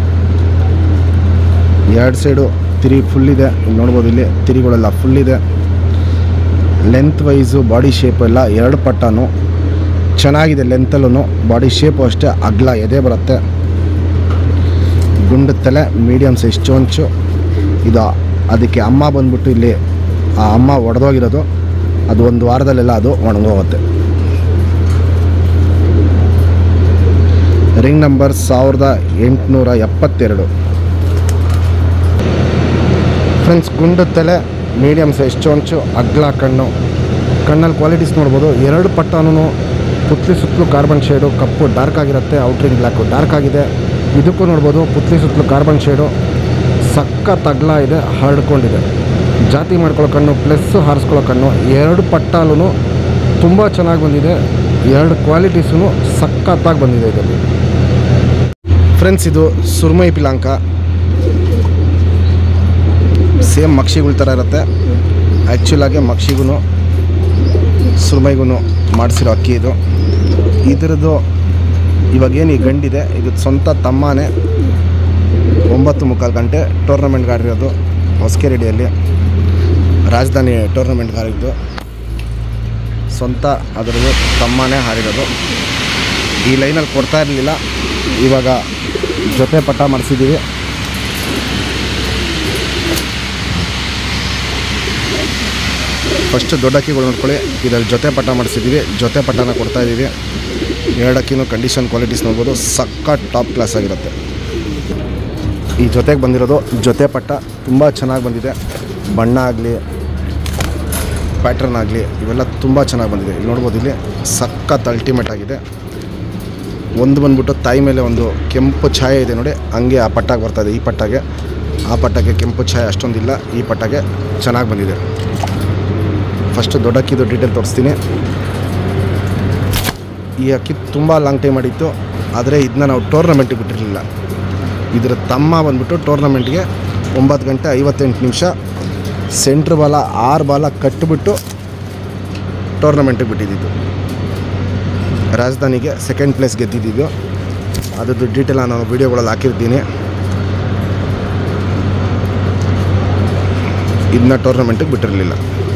[SPEAKER 2] ಎರಡು ಸೈಡು ತಿರಿ ಫುಲ್ ಇದೆ ಇಲ್ಲಿ ನೋಡ್ಬೋದು ಇಲ್ಲಿ ತಿರಿಗಳೆಲ್ಲ ಫುಲ್ ಇದೆ ಲೆಂತ್ ವೈಸು ಬಾಡಿ ಶೇಪ್ ಎಲ್ಲ ಎರಡು ಪಟ್ಟನು ಚೆನ್ನಾಗಿದೆ ಲೆಂತಲ್ಲೂ ಬಾಡಿ ಶೇಪು ಅಷ್ಟೇ ಅಗ್ಲ ಎದೆ ಬರುತ್ತೆ ಗುಂಡು ತಲೆ ಮೀಡಿಯಮ್ ಸೈಜ್ ಚೊಂಚು ಇದು ಅದಕ್ಕೆ ಅಮ್ಮ ಬಂದ್ಬಿಟ್ಟು ಇಲ್ಲಿ ಆ ಅಮ್ಮ ಒಡೆದೋಗಿರೋದು ಅದು ಒಂದು ವಾರದಲ್ಲೆಲ್ಲ ಅದು ಒಣಗೋಗುತ್ತೆ ರಿಂಗ್ ನಂಬರ್ ಸಾವಿರದ ಎಂಟುನೂರ ಎಪ್ಪತ್ತೆರಡು ಫ್ರೆಂಡ್ಸ್ ಗುಂಡು ತಲೆ ಮೀಡಿಯಮ್ ಸೈಜ್ ಚೊಂಚು ಅಗ್ಲ ಕಣ್ಣು ಕಣ್ಣಲ್ಲಿ ಕ್ವಾಲಿಟೀಸ್ ನೋಡ್ಬೋದು ಎರಡು ಪಟ್ಟನೂ ಪುತ್ಲಿ ಸುತ್ತಲೂ ಕಾರ್ಬನ್ ಶೇಡು ಕಪ್ಪು ಡಾರ್ಕ್ ಆಗಿರುತ್ತೆ ಔಟ್ರಿಂಗ್ ಬ್ಲ್ಯಾಕು ಡಾರ್ಕ್ ಆಗಿದೆ ಇದಕ್ಕೂ ನೋಡ್ಬೋದು ಪುತ್ಲಿ ಸುತ್ತಲೂ ಕಾರ್ಬನ್ ಶೇಡು ಸಖತ್ ಅಗ್ಲ ಇದೆ ಹರಡ್ಕೊಂಡಿದೆ ಜಾತಿ ಮಾಡ್ಕೊಳ್ಳೋ ಕಣ್ಣು ಪ್ಲಸ್ಸು ಹಾರಿಸ್ಕೊಳ್ಳೋ ಕಣ್ಣು ಎರಡು ಪಟ್ಟಾಲೂ ತುಂಬ ಚೆನ್ನಾಗಿ ಬಂದಿದೆ ಎರಡು ಕ್ವಾಲಿಟೀಸೂ ಸಖತ್ತಾಗಿ ಬಂದಿದೆ ಇದರಲ್ಲಿ ಫ್ರೆಂಡ್ಸ್ ಇದು ಸುರ್ಮೈ ಪಿಲಾಂಕ ಸೇಮ್ ಮಕ್ಷಿಗಳ ಥರ ಇರುತ್ತೆ ಆ್ಯಕ್ಚುಲಾಗಿ ಮಕ್ಷಿಗೂ ಸುರ್ಮೈಗೂ ಮಾಡಿಸಿರೋ ಅಕ್ಕಿ ಇದು ಇದರದ್ದು ಇವಾಗೇನು ಈ ಗಂಡಿದೆ ಇದು ಸ್ವಂತ ತಮ್ಮನೇ ಒಂಬತ್ತು ಮುಕ್ಕಾಲು ಗಂಟೆ ಟೂರ್ನಮೆಂಟ್ಗೆ ಆಡಿರೋದು ಹೊಸಕೆರೆಡಿಯಲ್ಲಿ ರಾಜಧಾನಿ ಟೂರ್ನಮೆಂಟ್ಗೆ ಆಡಿದ್ದು ಸ್ವಂತ ಅದರದ್ದು ತಮ್ಮನೇ ಹಾರಿರೋದು ಈ ಲೈನಲ್ಲಿ ಕೊಡ್ತಾ ಇರಲಿಲ್ಲ ಇವಾಗ ಜೊತೆ ಪಟ್ಟ ಮಾಡಿಸಿದ್ದೀವಿ ಫಸ್ಟ್ ದೊಡ್ಡ ಅಕ್ಕಿಗಳು ನೋಡ್ಕೊಳ್ಳಿ ಇದರಲ್ಲಿ ಜೊತೆ ಪಟ್ಟ ಮಾಡಿಸಿದ್ದೀವಿ ಜೊತೆ ಪಟ್ಟನ ಕೊಡ್ತಾ ಇದ್ದೀವಿ ಎರಡು ಅಕ್ಕಿನೂ ಕಂಡೀಷನ್ ಕ್ವಾಲಿಟೀಸ್ ನೋಡ್ಬೋದು ಸಕ್ಕ ಟಾಪ್ ಕ್ಲಾಸ್ ಆಗಿರುತ್ತೆ ಈ ಜೊತೆಗೆ ಬಂದಿರೋದು ಜೊತೆ ಪಟ್ಟ ತುಂಬ ಚೆನ್ನಾಗಿ ಬಂದಿದೆ ಬಣ್ಣ ಆಗಲಿ ಪ್ಯಾಟ್ರನ್ ಆಗಲಿ ಇವೆಲ್ಲ ತುಂಬ ಚೆನ್ನಾಗಿ ಬಂದಿದೆ ಇಲ್ಲಿ ನೋಡ್ಬೋದು ಇಲ್ಲಿ ಸಖತ್ ಅಲ್ಟಿಮೇಟ್ ಆಗಿದೆ ಒಂದು ಬಂದ್ಬಿಟ್ಟು ತಾಯಿ ಮೇಲೆ ಒಂದು ಕೆಂಪು ಛಾಯೆ ಇದೆ ನೋಡಿ ಹಂಗೆ ಆ ಪಟ್ಟಾಗೆ ಬರ್ತಾಯಿದೆ ಈ ಪಟ್ಟಾಗೆ ಆ ಪಟ್ಟಕ್ಕೆ ಕೆಂಪು ಛಾಯೆ ಅಷ್ಟೊಂದಿಲ್ಲ ಈ ಪಟ್ಟಾಗೆ ಚೆನ್ನಾಗಿ ಬಂದಿದೆ ಫಸ್ಟ್ ದೊಡ್ಡ ಅಕ್ಕಿದು ಡೀಟೇಲ್ ತೋರಿಸ್ತೀನಿ ಈ ಅಕ್ಕಿ ತುಂಬ ಲಾಂಗ್ ಟೈಮ್ ಮಾಡಿತ್ತು ಆದರೆ ಇದನ್ನ ನಾವು ಟೂರ್ನಮೆಂಟಿಗೆ ಬಿಟ್ಟಿರಲಿಲ್ಲ ಇದರ ತಮ್ಮ ಬಂದ್ಬಿಟ್ಟು ಟೂರ್ನಮೆಂಟ್ಗೆ ಒಂಬತ್ತು ಗಂಟೆ ಐವತ್ತೆಂಟು ನಿಮಿಷ ಸೆಂಟ್ರ್ ಬಾಲ ಆರು ಬಾಲ ಕಟ್ಟಿಬಿಟ್ಟು ಟೂರ್ನಮೆಂಟಿಗೆ ಬಿಟ್ಟಿದ್ದು ರಾಜಧಾನಿಗೆ ಸೆಕೆಂಡ್ ಪ್ಲೇಸ್ ಗೆದ್ದಿದ್ದು ಅದ್ರದ್ದು ಡೀಟೇಲ್ ನಾನು ವೀಡಿಯೋಗಳಲ್ಲಿ ಹಾಕಿರ್ತೀನಿ ಇದನ್ನ ಟೂರ್ನಮೆಂಟಿಗೆ ಬಿಟ್ಟಿರಲಿಲ್ಲ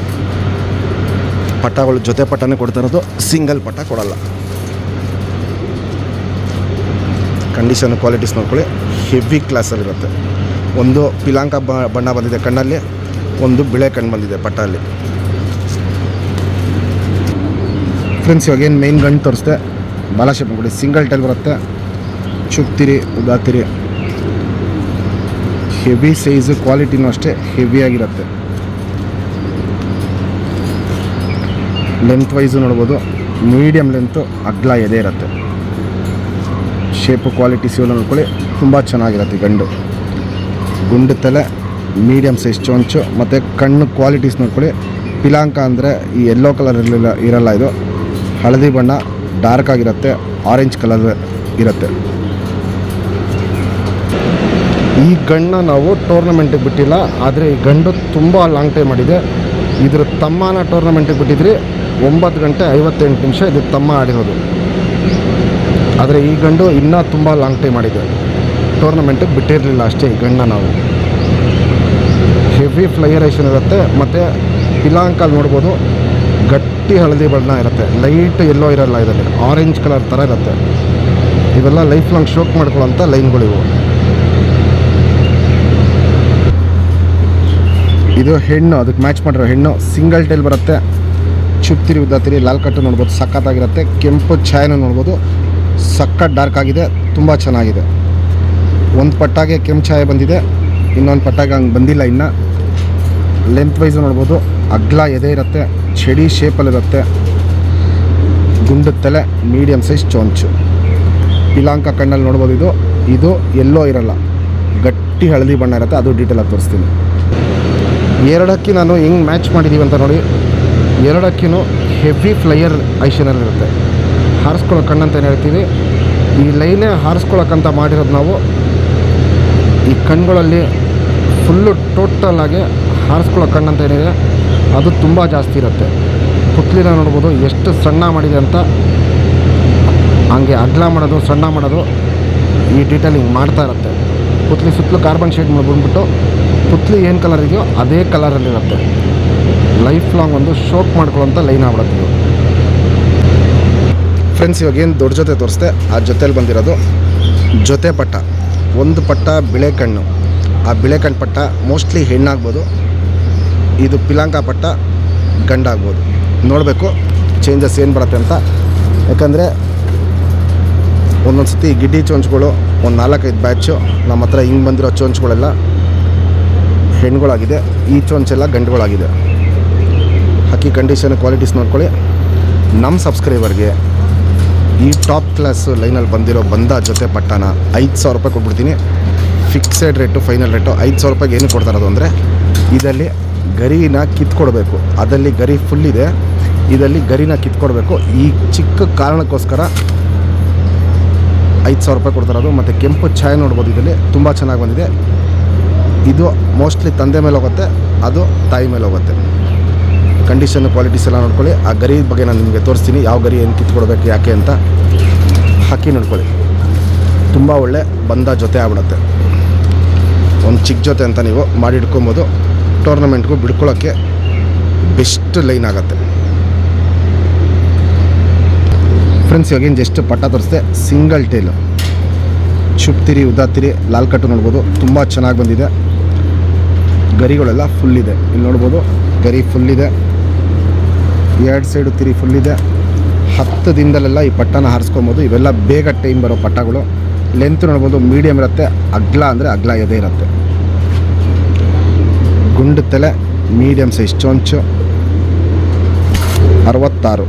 [SPEAKER 2] ಪಟ್ಟಗಳು ಜೊತೆ ಪಟ್ಟನೇ ಕೊಡ್ತಾ ಇರೋದು ಸಿಂಗಲ್ ಪಟ್ಟ ಕೊಡಲ್ಲ ಕಂಡೀಷನ್ ಕ್ವಾಲಿಟೀಸ್ ನೋಡ್ಕೊಳ್ಳಿ ಹೆವಿ ಕ್ಲಾಸಲ್ಲಿರುತ್ತೆ ಒಂದು ಪಿಲಾಂಕ ಬ- ಬಣ್ಣ ಬಂದಿದೆ ಕಣ್ಣಲ್ಲಿ ಒಂದು ಬಿಳೆ ಕಣ್ಣು ಬಂದಿದೆ ಪಟ್ಟಲ್ಲಿ ಫ್ರೆಂಡ್ಸ್ ಇವಾಗ ಏನು ಮೇನ್ ಗಂಡು ತೋರಿಸ್ದೆ ಬಾಲಾಶೇಪ್ ನೋಡಿ ಸಿಂಗಲ್ ಟೈಲ್ ಬರುತ್ತೆ ಚುಪ್ತಿರಿ ಉದಾತಿರಿ ಹೆವಿ ಸೈಜು ಕ್ವಾಲಿಟಿನೂ ಅಷ್ಟೇ ಹೆವಿಯಾಗಿರುತ್ತೆ ಲೆಂತ್ ವೈಸು ನೋಡ್ಬೋದು ಮೀಡಿಯಮ್ ಲೆಂತು ಅಗ್ಲ ಎದೆ ಇರುತ್ತೆ ಶೇಪು ಕ್ವಾಲಿಟೀಸ್ ಇವೆಲ್ಲ ನೋಡ್ಕೊಳ್ಳಿ ತುಂಬ ಚೆನ್ನಾಗಿರುತ್ತೆ ಈ ಗಂಡು ಗುಂಡು ತಲೆ ಮೀಡಿಯಮ್ ಸೈಜ್ ಚೊಂಚು ಮತ್ತು ಕಣ್ಣು ಕ್ವಾಲಿಟೀಸ್ ನೋಡ್ಕೊಳ್ಳಿ ಪಿಲಾಂಕ ಅಂದರೆ ಈ ಯೆಲ್ಲೋ ಕಲರ್ ಇರಲಿಲ್ಲ ಇರಲ್ಲ ಇದು ಹಳದಿ ಬಣ್ಣ ಡಾರ್ಕ್ ಆಗಿರುತ್ತೆ ಆರೆಂಜ್ ಕಲರ್ ಇರುತ್ತೆ ಈ ಗಂಡನ್ನ ನಾವು ಟೂರ್ನಮೆಂಟಿಗೆ ಬಿಟ್ಟಿಲ್ಲ ಆದರೆ ಈ ಗಂಡು ತುಂಬ ಲಾಂಗ್ ಟೈಮ್ ಮಾಡಿದೆ ಇದ್ರ ತಮ್ಮನ ಟೂರ್ನಮೆಂಟಿಗೆ ಬಿಟ್ಟಿದ್ರಿ ಒಂಬತ್ತು ಗಂಟೆ ಐವತ್ತೆಂಟು ನಿಮಿಷ ಇದು ತಮ್ಮ ಆಡಿರೋದು ಆದರೆ ಈ ಗಂಡು ಇನ್ನೂ ತುಂಬ ಲಾಂಗ್ ಟೈಮ್ ಮಾಡಿದೆ ಟೂರ್ನಮೆಂಟಿಗೆ ಬಿಟ್ಟಿರಲಿಲ್ಲ ಅಷ್ಟೇ ಈ ಗಂಡನ್ನ ನಾವು ಹೆವಿ ಫ್ಲೈಯರೇಷನ್ ಇರುತ್ತೆ ಮತ್ತು ಪಿಲಾಂಕಲ್ಲಿ ನೋಡ್ಬೋದು ಗಟ್ಟಿ ಹಳದಿ ಬಣ್ಣ ಇರುತ್ತೆ ಲೈಟ್ ಎಲ್ಲೋ ಇರಲ್ಲ ಇದರಲ್ಲಿ ಆರೆಂಜ್ ಕಲರ್ ಥರ ಇರುತ್ತೆ ಇವೆಲ್ಲ ಲೈಫ್ ಲಾಂಗ್ ಶೋಕ್ ಮಾಡ್ಕೊಳ್ಳೋಂಥ ಲೈನ್ಗಳಿವು ಇದು ಹೆಣ್ಣು ಅದಕ್ಕೆ ಮ್ಯಾಚ್ ಮಾಡಿರೋ ಹೆಣ್ಣು ಸಿಂಗಲ್ ಟೈಲ್ ಬರುತ್ತೆ ಚುಪ್ತಿರಿ ಉದ್ದಾತಿರಿ ಲಾಲ್ ಕಟ್ಟು ನೋಡ್ಬೋದು ಸಖತ್ತಾಗಿರುತ್ತೆ ಕೆಂಪು ಛಾಯೆನೂ ನೋಡ್ಬೋದು ಸಖತ್ ಡಾರ್ಕ್ ಆಗಿದೆ ತುಂಬ ಚೆನ್ನಾಗಿದೆ ಒಂದು ಪಟ್ಟಾಗೆ ಕೆಂಪು ಛಾಯೆ ಬಂದಿದೆ ಇನ್ನೊಂದು ಪಟ್ಟಾಗ ಹಂಗೆ ಬಂದಿಲ್ಲ ಇನ್ನು ಲೆಂತ್ ವೈಸ್ ನೋಡ್ಬೋದು ಅಗ್ಲ ಎದೆ ಇರುತ್ತೆ ಚಡಿ ಶೇಪಲ್ಲಿರುತ್ತೆ ಗುಂಡು ತಲೆ ಮೀಡಿಯಮ್ ಸೈಜ್ ಚೊಂಚು ಪಿಲಾಂಕ ಕಣ್ಣಲ್ಲಿ ನೋಡ್ಬೋದು ಇದು ಇದು ಎಲ್ಲೋ ಇರಲ್ಲ ಗಟ್ಟಿ ಹಳದಿ ಬಣ್ಣ ಇರುತ್ತೆ ಅದು ಡೀಟೇಲಾಗಿ ತೋರಿಸ್ತೀನಿ ಎರಡಕ್ಕಿ ನಾನು ಹೆಂಗೆ ಮ್ಯಾಚ್ ಮಾಡಿದ್ದೀವಿ ಅಂತ ನೋಡಿ ಎರಡಕ್ಕಿನೂ ಹೆವಿ ಫ್ಲೈಯರ್ ಐಶನಲ್ಲಿರುತ್ತೆ ಹಾರಿಸ್ಕೊಳ್ಳೋ ಕಣ್ಣಂತ ಏನು ಹೇಳ್ತೀವಿ ಈ ಲೈನೇ ಹಾರಿಸ್ಕೊಳ್ಳೋಕ್ಕಂತ ಮಾಡಿರೋದು ನಾವು ಈ ಕಣ್ಗಳಲ್ಲಿ ಫುಲ್ಲು ಟೋಟಲ್ ಆಗಿ ಹಾರಿಸ್ಕೊಳ್ಳೋ ಕಣ್ಣಂತ ಏನಿದೆ ಅದು ತುಂಬ ಜಾಸ್ತಿ ಇರುತ್ತೆ ಪುತ್ಲಿನ ನೋಡ್ಬೋದು ಎಷ್ಟು ಸಣ್ಣ ಮಾಡಿದೆ ಅಂತ ಹಂಗೆ ಅಗ್ಲ ಮಾಡೋದು ಸಣ್ಣ ಮಾಡೋದು ಈ ಡೀಟೇಲಿಂಗ್ ಮಾಡ್ತಾ ಇರುತ್ತೆ ಪುತ್ಲಿ ಸುತ್ತಲೂ ಕಾರ್ಬನ್ ಶೇಡ್ ಬಂದ್ಬಿಟ್ಟು ಪುತ್ಲಿ ಏನು ಕಲರ್ ಇದೆಯೋ ಅದೇ ಕಲರಲ್ಲಿರುತ್ತೆ ಲೈಫ್ ಲಾಂಗ್ ಒಂದು ಶೋಕ್ ಮಾಡ್ಕೊಳ್ಳೋಂಥ ಲೈನ್ ಆಗ್ಬಿಡುತ್ತೆ ಇದು ಫ್ರೆಂಡ್ಸ್ ಇವಾಗ ಏನು ದೊಡ್ಡ ಜೊತೆ ತೋರಿಸ್ದೆ ಆ ಜೊತೆಲಿ ಬಂದಿರೋದು ಜೊತೆ ಪಟ್ಟ ಒಂದು ಪಟ್ಟ ಬಿಳೆ ಕಣ್ಣು ಆ ಬಿಳೆ ಕಣ್ಣು ಪಟ್ಟ ಮೋಸ್ಟ್ಲಿ ಹೆಣ್ಣಾಗ್ಬೋದು ಇದು ಪಿಲಾಂಕ ಪಟ್ಟ ಗಂಡಾಗ್ಬೋದು ನೋಡಬೇಕು ಚೇಂಜಸ್ ಏನು ಬರುತ್ತೆ ಅಂತ ಯಾಕಂದರೆ ಒಂದೊಂದು ಸತಿ ಗಿಡ್ಡಿ ಚೊಂಚ್ಗಳು ಒಂದು ನಾಲ್ಕೈದು ಬ್ಯಾಚು ನಮ್ಮ ಹತ್ರ ಹಿಂಗೆ ಬಂದಿರೋ ಚೊಂಚ್ಗಳೆಲ್ಲ ಹೆಣ್ಗಳಾಗಿದೆ ಈ ಚೊಂಚೆಲ್ಲ ಗಂಡುಗಳಾಗಿದೆ ಹಕ್ಕಿ ಕಂಡೀಷನ್ ಕ್ವಾಲಿಟೀಸ್ ನೋಡ್ಕೊಳ್ಳಿ ನಮ್ಮ ಸಬ್ಸ್ಕ್ರೈಬರ್ಗೆ ಈ ಟಾಪ್ ಕ್ಲಾಸ್ ಲೈನಲ್ಲಿ ಬಂದಿರೋ ಬಂದ ಜೊತೆ ಪಟ್ಟನ ಐದು ಸಾವಿರ ರೂಪಾಯಿ ಕೊಟ್ಬಿಡ್ತೀನಿ ಫಿಕ್ಸೆಡ್ ರೇಟು ಫೈನಲ್ ರೇಟು ಐದು ಸಾವಿರ ರೂಪಾಯಿಗೆ ಏನು ಕೊಡ್ತಾ ಇರೋದು ಅಂದರೆ ಇದರಲ್ಲಿ ಗರಿನ ಕಿತ್ಕೊಡ್ಬೇಕು ಅದಲ್ಲಿ ಗರಿ ಫುಲ್ ಇದೆ ಇದರಲ್ಲಿ ಗರಿನ ಕಿತ್ಕೊಡ್ಬೇಕು ಈ ಚಿಕ್ಕ ಕಾರಣಕ್ಕೋಸ್ಕರ ಐದು ಸಾವಿರ ರೂಪಾಯಿ ಕೊಡ್ತಾ ಇರೋದು ಮತ್ತು ಕೆಂಪು ಛಾಯೆ ನೋಡ್ಬೋದು ಇದರಲ್ಲಿ ತುಂಬ ಚೆನ್ನಾಗಿ ಬಂದಿದೆ ಇದು ಮೋಸ್ಟ್ಲಿ ತಂದೆ ಮೇಲೆ ಹೋಗುತ್ತೆ ಅದು ತಾಯಿ ಮೇಲೆ ಹೋಗುತ್ತೆ ಕಂಡೀಷನ್ ಕ್ವಾಲಿಟೀಸ್ ಎಲ್ಲ ನೋಡ್ಕೊಳ್ಳಿ ಆ ಗರಿ ಬಗ್ಗೆ ನಾನು ನಿಮಗೆ ತೋರಿಸ್ತೀನಿ ಯಾವ ಗರಿ ಏನು ಕಿತ್ಕೊಡ್ಬೇಕು ಯಾಕೆ ಅಂತ ಹಾಕಿ ನೋಡ್ಕೊಳ್ಳಿ ತುಂಬ ಒಳ್ಳೆ ಬಂದ ಜೊತೆ ಆಗ್ಬಿಡುತ್ತೆ ಒಂದು ಚಿಕ್ಕ ಜೊತೆ ಅಂತ ನೀವು ಮಾಡಿ ಇಟ್ಕೊಬೋದು ಟೂರ್ನಮೆಂಟ್ಗೂ ಬಿಡ್ಕೊಳ್ಳೋಕ್ಕೆ ಬೆಸ್ಟ್ ಲೈನ್ ಆಗುತ್ತೆ ಫ್ರೆಂಡ್ಸ್ ಇವಾಗೇನು ಜಸ್ಟ್ ಪಟ್ಟ ತೋರಿಸ್ದೆ ಸಿಂಗಲ್ ಟೇಲು ಚುಪ್ತಿರಿ ಉದಾತಿರಿ ಲಾಲ್ ಕಟ್ಟು ನೋಡ್ಬೋದು ತುಂಬ ಚೆನ್ನಾಗಿ ಬಂದಿದೆ ಗರಿಗಳೆಲ್ಲ ಫುಲ್ ಇದೆ ಇಲ್ಲಿ ನೋಡ್ಬೋದು ಗರಿ ಫುಲ್ ಇದೆ ಎರಡು ಸೈಡು ತಿರಿ ಫುಲ್ ಇದೆ ಹತ್ತು ದಿನದಲ್ಲೆಲ್ಲ ಈ ಪಟ್ಟನ ಹಾರಿಸ್ಕೊಬೋದು ಇವೆಲ್ಲ ಬೇಗ ಟೈಮ್ ಬರೋ ಪಟ್ಟಗಳು ಲೆಂತ್ ನೋಡ್ಬೋದು ಮೀಡಿಯಮ್ ಇರುತ್ತೆ ಅಗ್ಲ ಅಂದರೆ ಅಗ್ಲ ಎದೆ ಇರುತ್ತೆ ಗುಂಡು ತಲೆ ಮೀಡಿಯಮ್ ಸೈಜ್ ಚೊಂಚು ಅರವತ್ತಾರು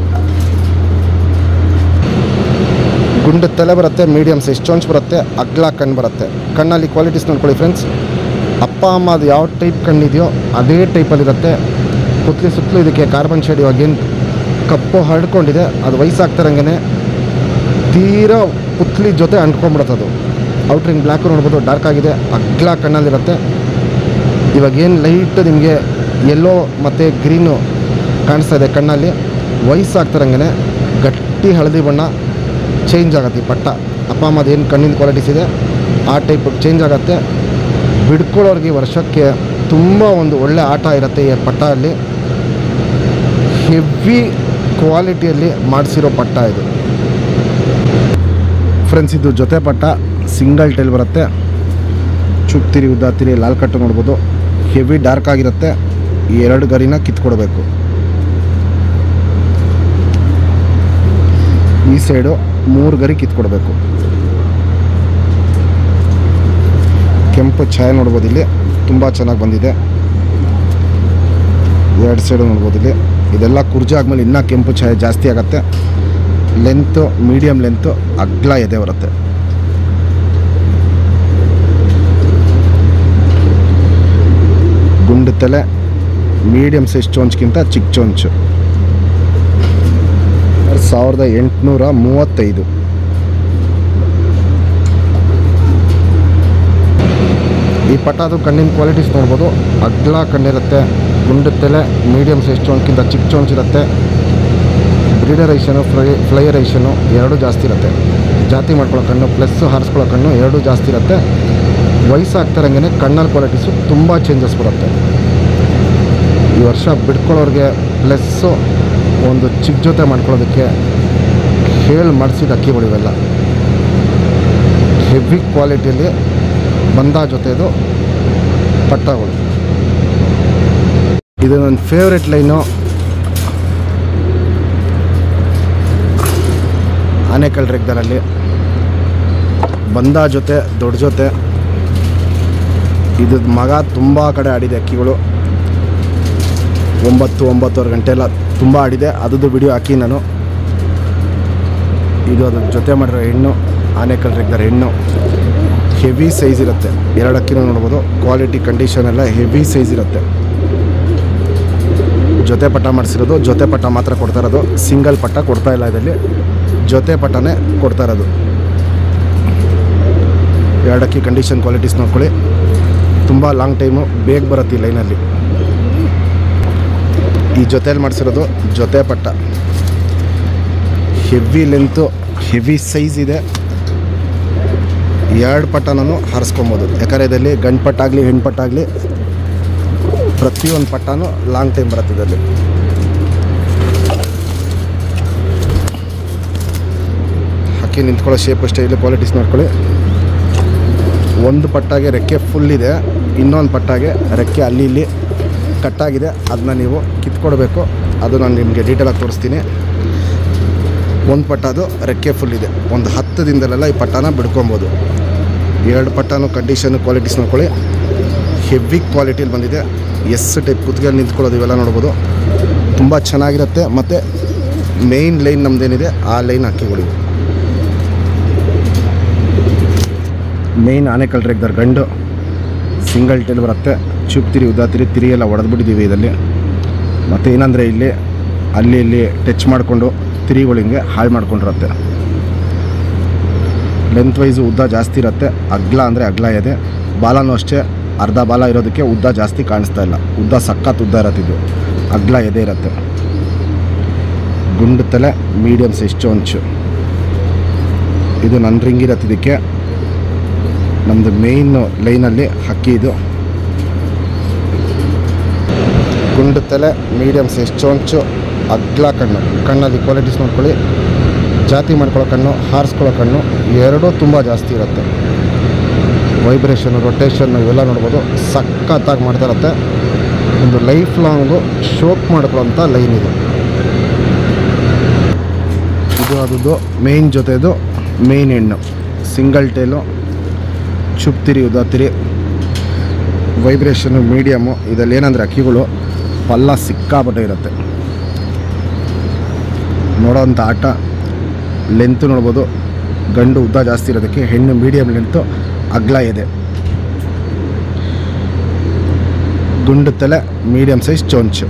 [SPEAKER 2] ಗುಂಡು ತಲೆ ಬರುತ್ತೆ ಮೀಡಿಯಮ್ ಸೈಜ್ ಚೊಂಚ್ ಬರುತ್ತೆ ಅಗ್ಲ ಕಣ್ಣು ಬರುತ್ತೆ ಕಣ್ಣಲ್ಲಿ ಕ್ವಾಲಿಟೀಸ್ ನೋಡ್ಕೊಳ್ಳಿ ಫ್ರೆಂಡ್ಸ್ ಅಪ್ಪ ಅಮ್ಮ ಅದು ಯಾವ ಟೈಪ್ ಕಣ್ಣಿದೆಯೋ ಅದೇ ಟೈಪಲ್ಲಿರುತ್ತೆ ಸುತ್ತಲಿ ಸುತ್ತಲೂ ಇದಕ್ಕೆ ಕಾರ್ಬನ್ ಶೇಡ್ ಇವಾಗ ಏನು ಕಪ್ಪು ಹರಡ್ಕೊಂಡಿದೆ ಅದು ವಯಸ್ಸಾಗ್ತಿರಂಗೆ ತೀರಾ ಪುತ್ಲಿ ಜೊತೆ ಅಂಟ್ಕೊಂಡ್ಬಿಡುತ್ತೆ ಅದು ಔಟ್ರಿಂಗ್ ಬ್ಲ್ಯಾಕು ನೋಡ್ಬೋದು ಡಾರ್ಕ್ ಆಗಿದೆ ಅಗ್ಲ ಕಣ್ಣಲ್ಲಿರುತ್ತೆ ಇವಾಗ ಏನು ಲೈಟ್ ನಿಮಗೆ ಎಲ್ಲೋ ಮತ್ತು ಗ್ರೀನು ಕಾಣಿಸ್ತಾ ಇದೆ ಕಣ್ಣಲ್ಲಿ ವಯಸ್ಸಾಗ್ತಿರಂಗೆ ಗಟ್ಟಿ ಹಳದಿ ಬಣ್ಣ ಚೇಂಜ್ ಆಗುತ್ತೆ ಈ ಪಟ್ಟ ಅಪ್ಪ ಅಮ್ಮದು ಏನು ಕಣ್ಣಿನ ಕ್ವಾಲಿಟೀಸ್ ಇದೆ ಆ ಟೈಪ್ ಚೇಂಜ್ ಆಗುತ್ತೆ ಬಿಡ್ಕೊಳ್ಳೋರಿಗೆ ವರ್ಷಕ್ಕೆ ತುಂಬ ಒಂದು ಒಳ್ಳೆ ಆಟ ಇರುತ್ತೆ ಈ ಪಟ್ಟ ಅಲ್ಲಿ ಹೆವಿ ಕ್ವಾಲಿಟಿಯಲ್ಲಿ ಮಾಡಿಸಿರೋ ಪಟ್ಟ ಇದು ಫ್ರೆಂಡ್ಸ್ ಇದು ಜೊತೆ ಪಟ್ಟ ಸಿಂಗಲ್ ಟೈಲ್ ಬರುತ್ತೆ ಚುಪ್ತಿರಿ ಉದ್ದಾತಿರಿ ಲಾಲ್ ಕಟ್ಟು ನೋಡ್ಬೋದು ಹೆವಿ ಡಾರ್ಕ್ ಆಗಿರುತ್ತೆ ಈ ಎರಡು ಗರಿನ ಕಿತ್ಕೊಡ್ಬೇಕು ಈ ಸೈಡು ಮೂರು ಗರಿ ಕಿತ್ಕೊಡ್ಬೇಕು ಕೆಂಪು ಛಾಯೆ ನೋಡ್ಬೋದು ಇಲ್ಲಿ ತುಂಬ ಚೆನ್ನಾಗಿ ಬಂದಿದೆ ಎರಡು ಸೈಡು ನೋಡ್ಬೋದು ಇಲ್ಲಿ ಇದೆಲ್ಲ ಕುರ್ಜಿ ಆದಮೇಲೆ ಇನ್ನೂ ಕೆಂಪು ಛಾಯೆ ಜಾಸ್ತಿ ಆಗುತ್ತೆ ಲೆಂತು ಮೀಡಿಯಮ್ ಲೆಂತು ಅಗ್ಲ ಎದೆ ಬರುತ್ತೆ ಗುಂಡು ತಲೆ ಮೀಡಿಯಮ್ ಸೈಜ್ ಚೋಂಚ್ಗಿಂತ ಚಿಕ್ಕ ಚೋಂಚು ಸಾವಿರದ ಎಂಟುನೂರ ಮೂವತ್ತೈದು ಈ ಪಟಾದು ಕಣ್ಣಿನ ಕ್ವಾಲಿಟೀಸ್ ನೋಡ್ಬೋದು ಅಗ್ಲ ಕಣ್ಣಿರುತ್ತೆ ಗುಂಡು ತಲೆ ಮೀಡಿಯಮ್ ಸೈಜ್ ಚೋಂಚ್ಗಿಂತ ಚಿಕ್ಕ ಚೋಂಚ್ ಇರುತ್ತೆ ಬ್ರೀಡರ್ ಐಷನು ಫ್ಲೈ ಫ್ಲೈಯರ್ ಐಷನು ಎರಡೂ ಜಾಸ್ತಿ ಇರುತ್ತೆ ಜಾತಿ ಮಾಡ್ಕೊಳ್ಳೋ ಕಣ್ಣು ಪ್ಲಸ್ ಹಾರಿಸ್ಕೊಳ್ಳೋ ಕಣ್ಣು ಎರಡೂ ಜಾಸ್ತಿ ಇರುತ್ತೆ ವಯಸ್ಸಾಗ್ತಾರಂಗೆ ಕಣ್ಣಲ್ಲಿ ಕ್ವಾಲಿಟೀಸು ತುಂಬ ಚೇಂಜಸ್ ಬರುತ್ತೆ ಈ ವರ್ಷ ಬಿಡ್ಕೊಳ್ಳೋರಿಗೆ ಪ್ಲಸ್ಸು ಒಂದು ಚಿಕ್ಕ ಜೊತೆ ಮಾಡ್ಕೊಳ್ಳೋದಕ್ಕೆ ಹೇಳಿ ಮಾಡಿಸಿದ ಅಕ್ಕಿಗಳು ಇವೆಲ್ಲ ಹೆವಿ ಕ್ವಾಲಿಟಿಯಲ್ಲಿ ಬಂದ ಜೊತೆದು ಪಟ್ಟಗಳು ಇದು ನನ್ನ ಫೇವ್ರೆಟ್ ಲೈನು ಆನೆಕಲ್ ರೆಗ್ದರಲ್ಲಿ ಬಂದ ಜೊತೆ ದೊಡ್ಡ ಜೊತೆ ಇದು ಮಗ ತುಂಬ ಕಡೆ ಆಡಿದೆ ಅಕ್ಕಿಗಳು ಒಂಬತ್ತು ಒಂಬತ್ತುವರೆ ಗಂಟೆ ಎಲ್ಲ ತುಂಬ ಆಡಿದೆ ಅದರದ್ದು ವಿಡಿಯೋ ಹಾಕಿ ನಾನು ಇದು ಅದ್ರ ಜೊತೆ ಮಾಡಿರೋ ಹೆಣ್ಣು ಆನೆಕಲ್ ರೆಗ್ದರ್ ಹೆಣ್ಣು ಹೆವಿ ಸೈಜ್ ಇರುತ್ತೆ ಎರಡು ಅಕ್ಕಿನೂ ನೋಡ್ಬೋದು ಕ್ವಾಲಿಟಿ ಕಂಡೀಷನ್ ಎಲ್ಲ ಹೆವಿ ಸೈಜ್ ಇರುತ್ತೆ ಜೊತೆ ಪಟ್ಟ ಮಾಡಿಸಿರೋದು ಜೊತೆ ಪಟ್ಟ ಮಾತ್ರ ಕೊಡ್ತಾ ಇರೋದು ಸಿಂಗಲ್ ಪಟ್ಟ ಕೊಡ್ತಾ ಇಲ್ಲ ಇದರಲ್ಲಿ ಜೊತೆ ಪಟ್ಟನೇ ಕೊಡ್ತಾ ಇರೋದು ಎರಡು ಅಕ್ಕಿ ಕಂಡೀಷನ್ ಕ್ವಾಲಿಟೀಸ್ ನೋಡ್ಕೊಳ್ಳಿ ತುಂಬ ಲಾಂಗ್ ಟೈಮು ಬೇಗ ಬರುತ್ತೆ ಈ ಲೈನಲ್ಲಿ ಈ ಜೊತೆಯಲ್ಲಿ ಮಾಡಿಸಿರೋದು ಜೊತೆ ಪಟ್ಟ ಹೆವಿ ಲೆಂತು ಹೆವಿ ಸೈಜ್ ಇದೆ ಎರಡು ಪಟ್ಟನೂ ಹಾರಿಸ್ಕೊಬೋದು ಯಾಕಂದರೆ ಇದರಲ್ಲಿ ಗಂಡು ಪಟ್ಟಾಗಲಿ ಹೆಣ್ಣು ಪಟ್ಟಾಗಲಿ ಪ್ರತಿಯೊಂದು ಪಟ್ಟನೂ ಲಾಂಗ್ ಟೈಮ್ ಬರುತ್ತೆ ಇದರಲ್ಲಿ ಹಕ್ಕಿ ನಿಂತ್ಕೊಳ್ಳೋ ಶೇಪ್ ಸ್ಟೈಲು ಕ್ವಾಲಿಟೀಸ್ ನೋಡ್ಕೊಳ್ಳಿ ಒಂದು ಪಟ್ಟಾಗೆ ರೆಕ್ಕೆ ಫುಲ್ ಇದೆ ಇನ್ನೊಂದು ಪಟ್ಟಾಗೆ ರೆಕ್ಕೆ ಅಲ್ಲಿ ಇಲ್ಲಿ ಕಟ್ಟಾಗಿದೆ ಅದನ್ನ ನೀವು ಕಿತ್ಕೊಡ್ಬೇಕು ಅದು ನಾನು ನಿಮಗೆ ಡೀಟೇಲಾಗಿ ತೋರಿಸ್ತೀನಿ ಒಂದು ಪಟ್ಟ ಅದು ರೆಕ್ಕೆ ಫುಲ್ ಇದೆ ಒಂದು ಹತ್ತು ದಿನದಲ್ಲೆಲ್ಲ ಈ ಪಟ್ಟನ ಬಿಡ್ಕೊಬೋದು ಎರಡು ಪಟ್ಟನು ಕಂಡೀಷನ್ ಕ್ವಾಲಿಟೀಸ್ ನೋಡ್ಕೊಳ್ಳಿ ಹೆವಿ ಕ್ವಾಲಿಟಿಲಿ ಬಂದಿದೆ ಎಸ್ ಟೈಪ್ ಕುತ್ತಿಗೆಯಲ್ಲಿ ನಿಂತ್ಕೊಳ್ಳೋದು ಇವೆಲ್ಲ ನೋಡ್ಬೋದು ತುಂಬ ಚೆನ್ನಾಗಿರುತ್ತೆ ಮತ್ತು ಮೇಯ್ನ್ ಲೈನ್ ನಮ್ಮದೇನಿದೆ ಆ ಲೈನ್ ಹಾಕಿಗಳಿವೆ ಮೇಯ್ನ್ ಆನೆಕಲ್ ರೆಗ್ದರ್ ಗಂಡು ಸಿಂಗಲ್ ಟೇಲ್ ಬರುತ್ತೆ ಚುಪ್ ತಿರಿ ಉದ್ದಾ ತಿರಿ ತಿರಿ ಎಲ್ಲ ಹೊಡೆದ್ಬಿಟ್ಟಿದ್ದೀವಿ ಇದರಲ್ಲಿ ಮತ್ತು ಏನಂದರೆ ಇಲ್ಲಿ ಅಲ್ಲಿ ಇಲ್ಲಿ ಟಚ್ ಮಾಡಿಕೊಂಡು ತಿರಿಗಳಿಂಗೆ ಹಾಳು ಮಾಡ್ಕೊಂಡಿರುತ್ತೆ ಲೆಂತ್ ವೈಸು ಉದ್ದ ಜಾಸ್ತಿ ಇರುತ್ತೆ ಅಗ್ಲ ಅಂದರೆ ಅಗ್ಲ ಇದೆ ಬಾಲನೂ ಅಷ್ಟೇ ಅರ್ಧ ಬಾಲ ಇರೋದಕ್ಕೆ ಉದ್ದ ಜಾಸ್ತಿ ಕಾಣಿಸ್ತಾ ಇಲ್ಲ ಉದ್ದ ಸಖತ್ ಉದ್ದ ಇರತ್ತೆ ಇದು ಅಗ್ಲ ಎದೆ ಇರುತ್ತೆ ಗುಂಡು ತಲೆ ಮೀಡಿಯಮ್ ಸೈಜ್ ಚೊಂಚು ಇದು ನನ್ನ ರಿಂಗ್ ಇರತ್ತೆ ಇದಕ್ಕೆ ನಮ್ಮದು ಮೇಯ್ನ್ ಲೈನಲ್ಲಿ ಹಕ್ಕಿ ಇದು ಗುಂಡು ತಲೆ ಮೀಡಿಯಮ್ ಸೈಜ್ ಚೊಂಚು ಅಗ್ಲ ಕಣ್ಣು ಕಣ್ಣಲ್ಲಿ ಕ್ವಾಲಿಟೀಸ್ ನೋಡ್ಕೊಳ್ಳಿ ಜಾತಿ ಮಾಡ್ಕೊಳ್ಳೋ ಕಣ್ಣು ಹಾರಿಸ್ಕೊಳ್ಳೋ ಕಣ್ಣು ಎರಡೂ ತುಂಬ ಜಾಸ್ತಿ ಇರುತ್ತೆ ವೈಬ್ರೇಷನು ರೊಟೇಷನ್ನು ಇವೆಲ್ಲ ನೋಡ್ಬೋದು ಸಖತ್ತಾಗಿ ಮಾಡ್ತಾ ಇರುತ್ತೆ ಒಂದು ಲೈಫ್ ಲಾಂಗು ಶೋಕ್ ಮಾಡ್ಕೊಳ್ಳೋಂಥ ಲೈನ್ ಇದು ಇದು ಅದದ್ದು ಮೇಯ್ನ್ ಜೊತೆದು ಮೇಯ್ನ್ ಹೆಣ್ಣು ಸಿಂಗಲ್ ಟೇಲು ಚುಪ್ತಿರಿ ಉದಾತಿರಿ ವೈಬ್ರೇಷನು ಮೀಡಿಯಮು ಇದರಲ್ಲಿ ಏನಂದರೆ ಅಕ್ಕಿಗಳು ಪಲ್ಲ ಸಿಕ್ಕಾಪಟ್ಟೆ ಇರುತ್ತೆ ನೋಡೋವಂಥ ಆಟ ಲೆಂತು ನೋಡ್ಬೋದು ಗಂಡು ಉದ್ದ ಜಾಸ್ತಿ ಇರೋದಕ್ಕೆ ಹೆಣ್ಣು ಮೀಡಿಯಮ್ ಲೆಂತು ಅಗ್ಲ ಇದೆ ಗುಂಡು ತಲೆ ಮೀಡಿಯಮ್ ಸೈಜ್ ಚೊಂಚು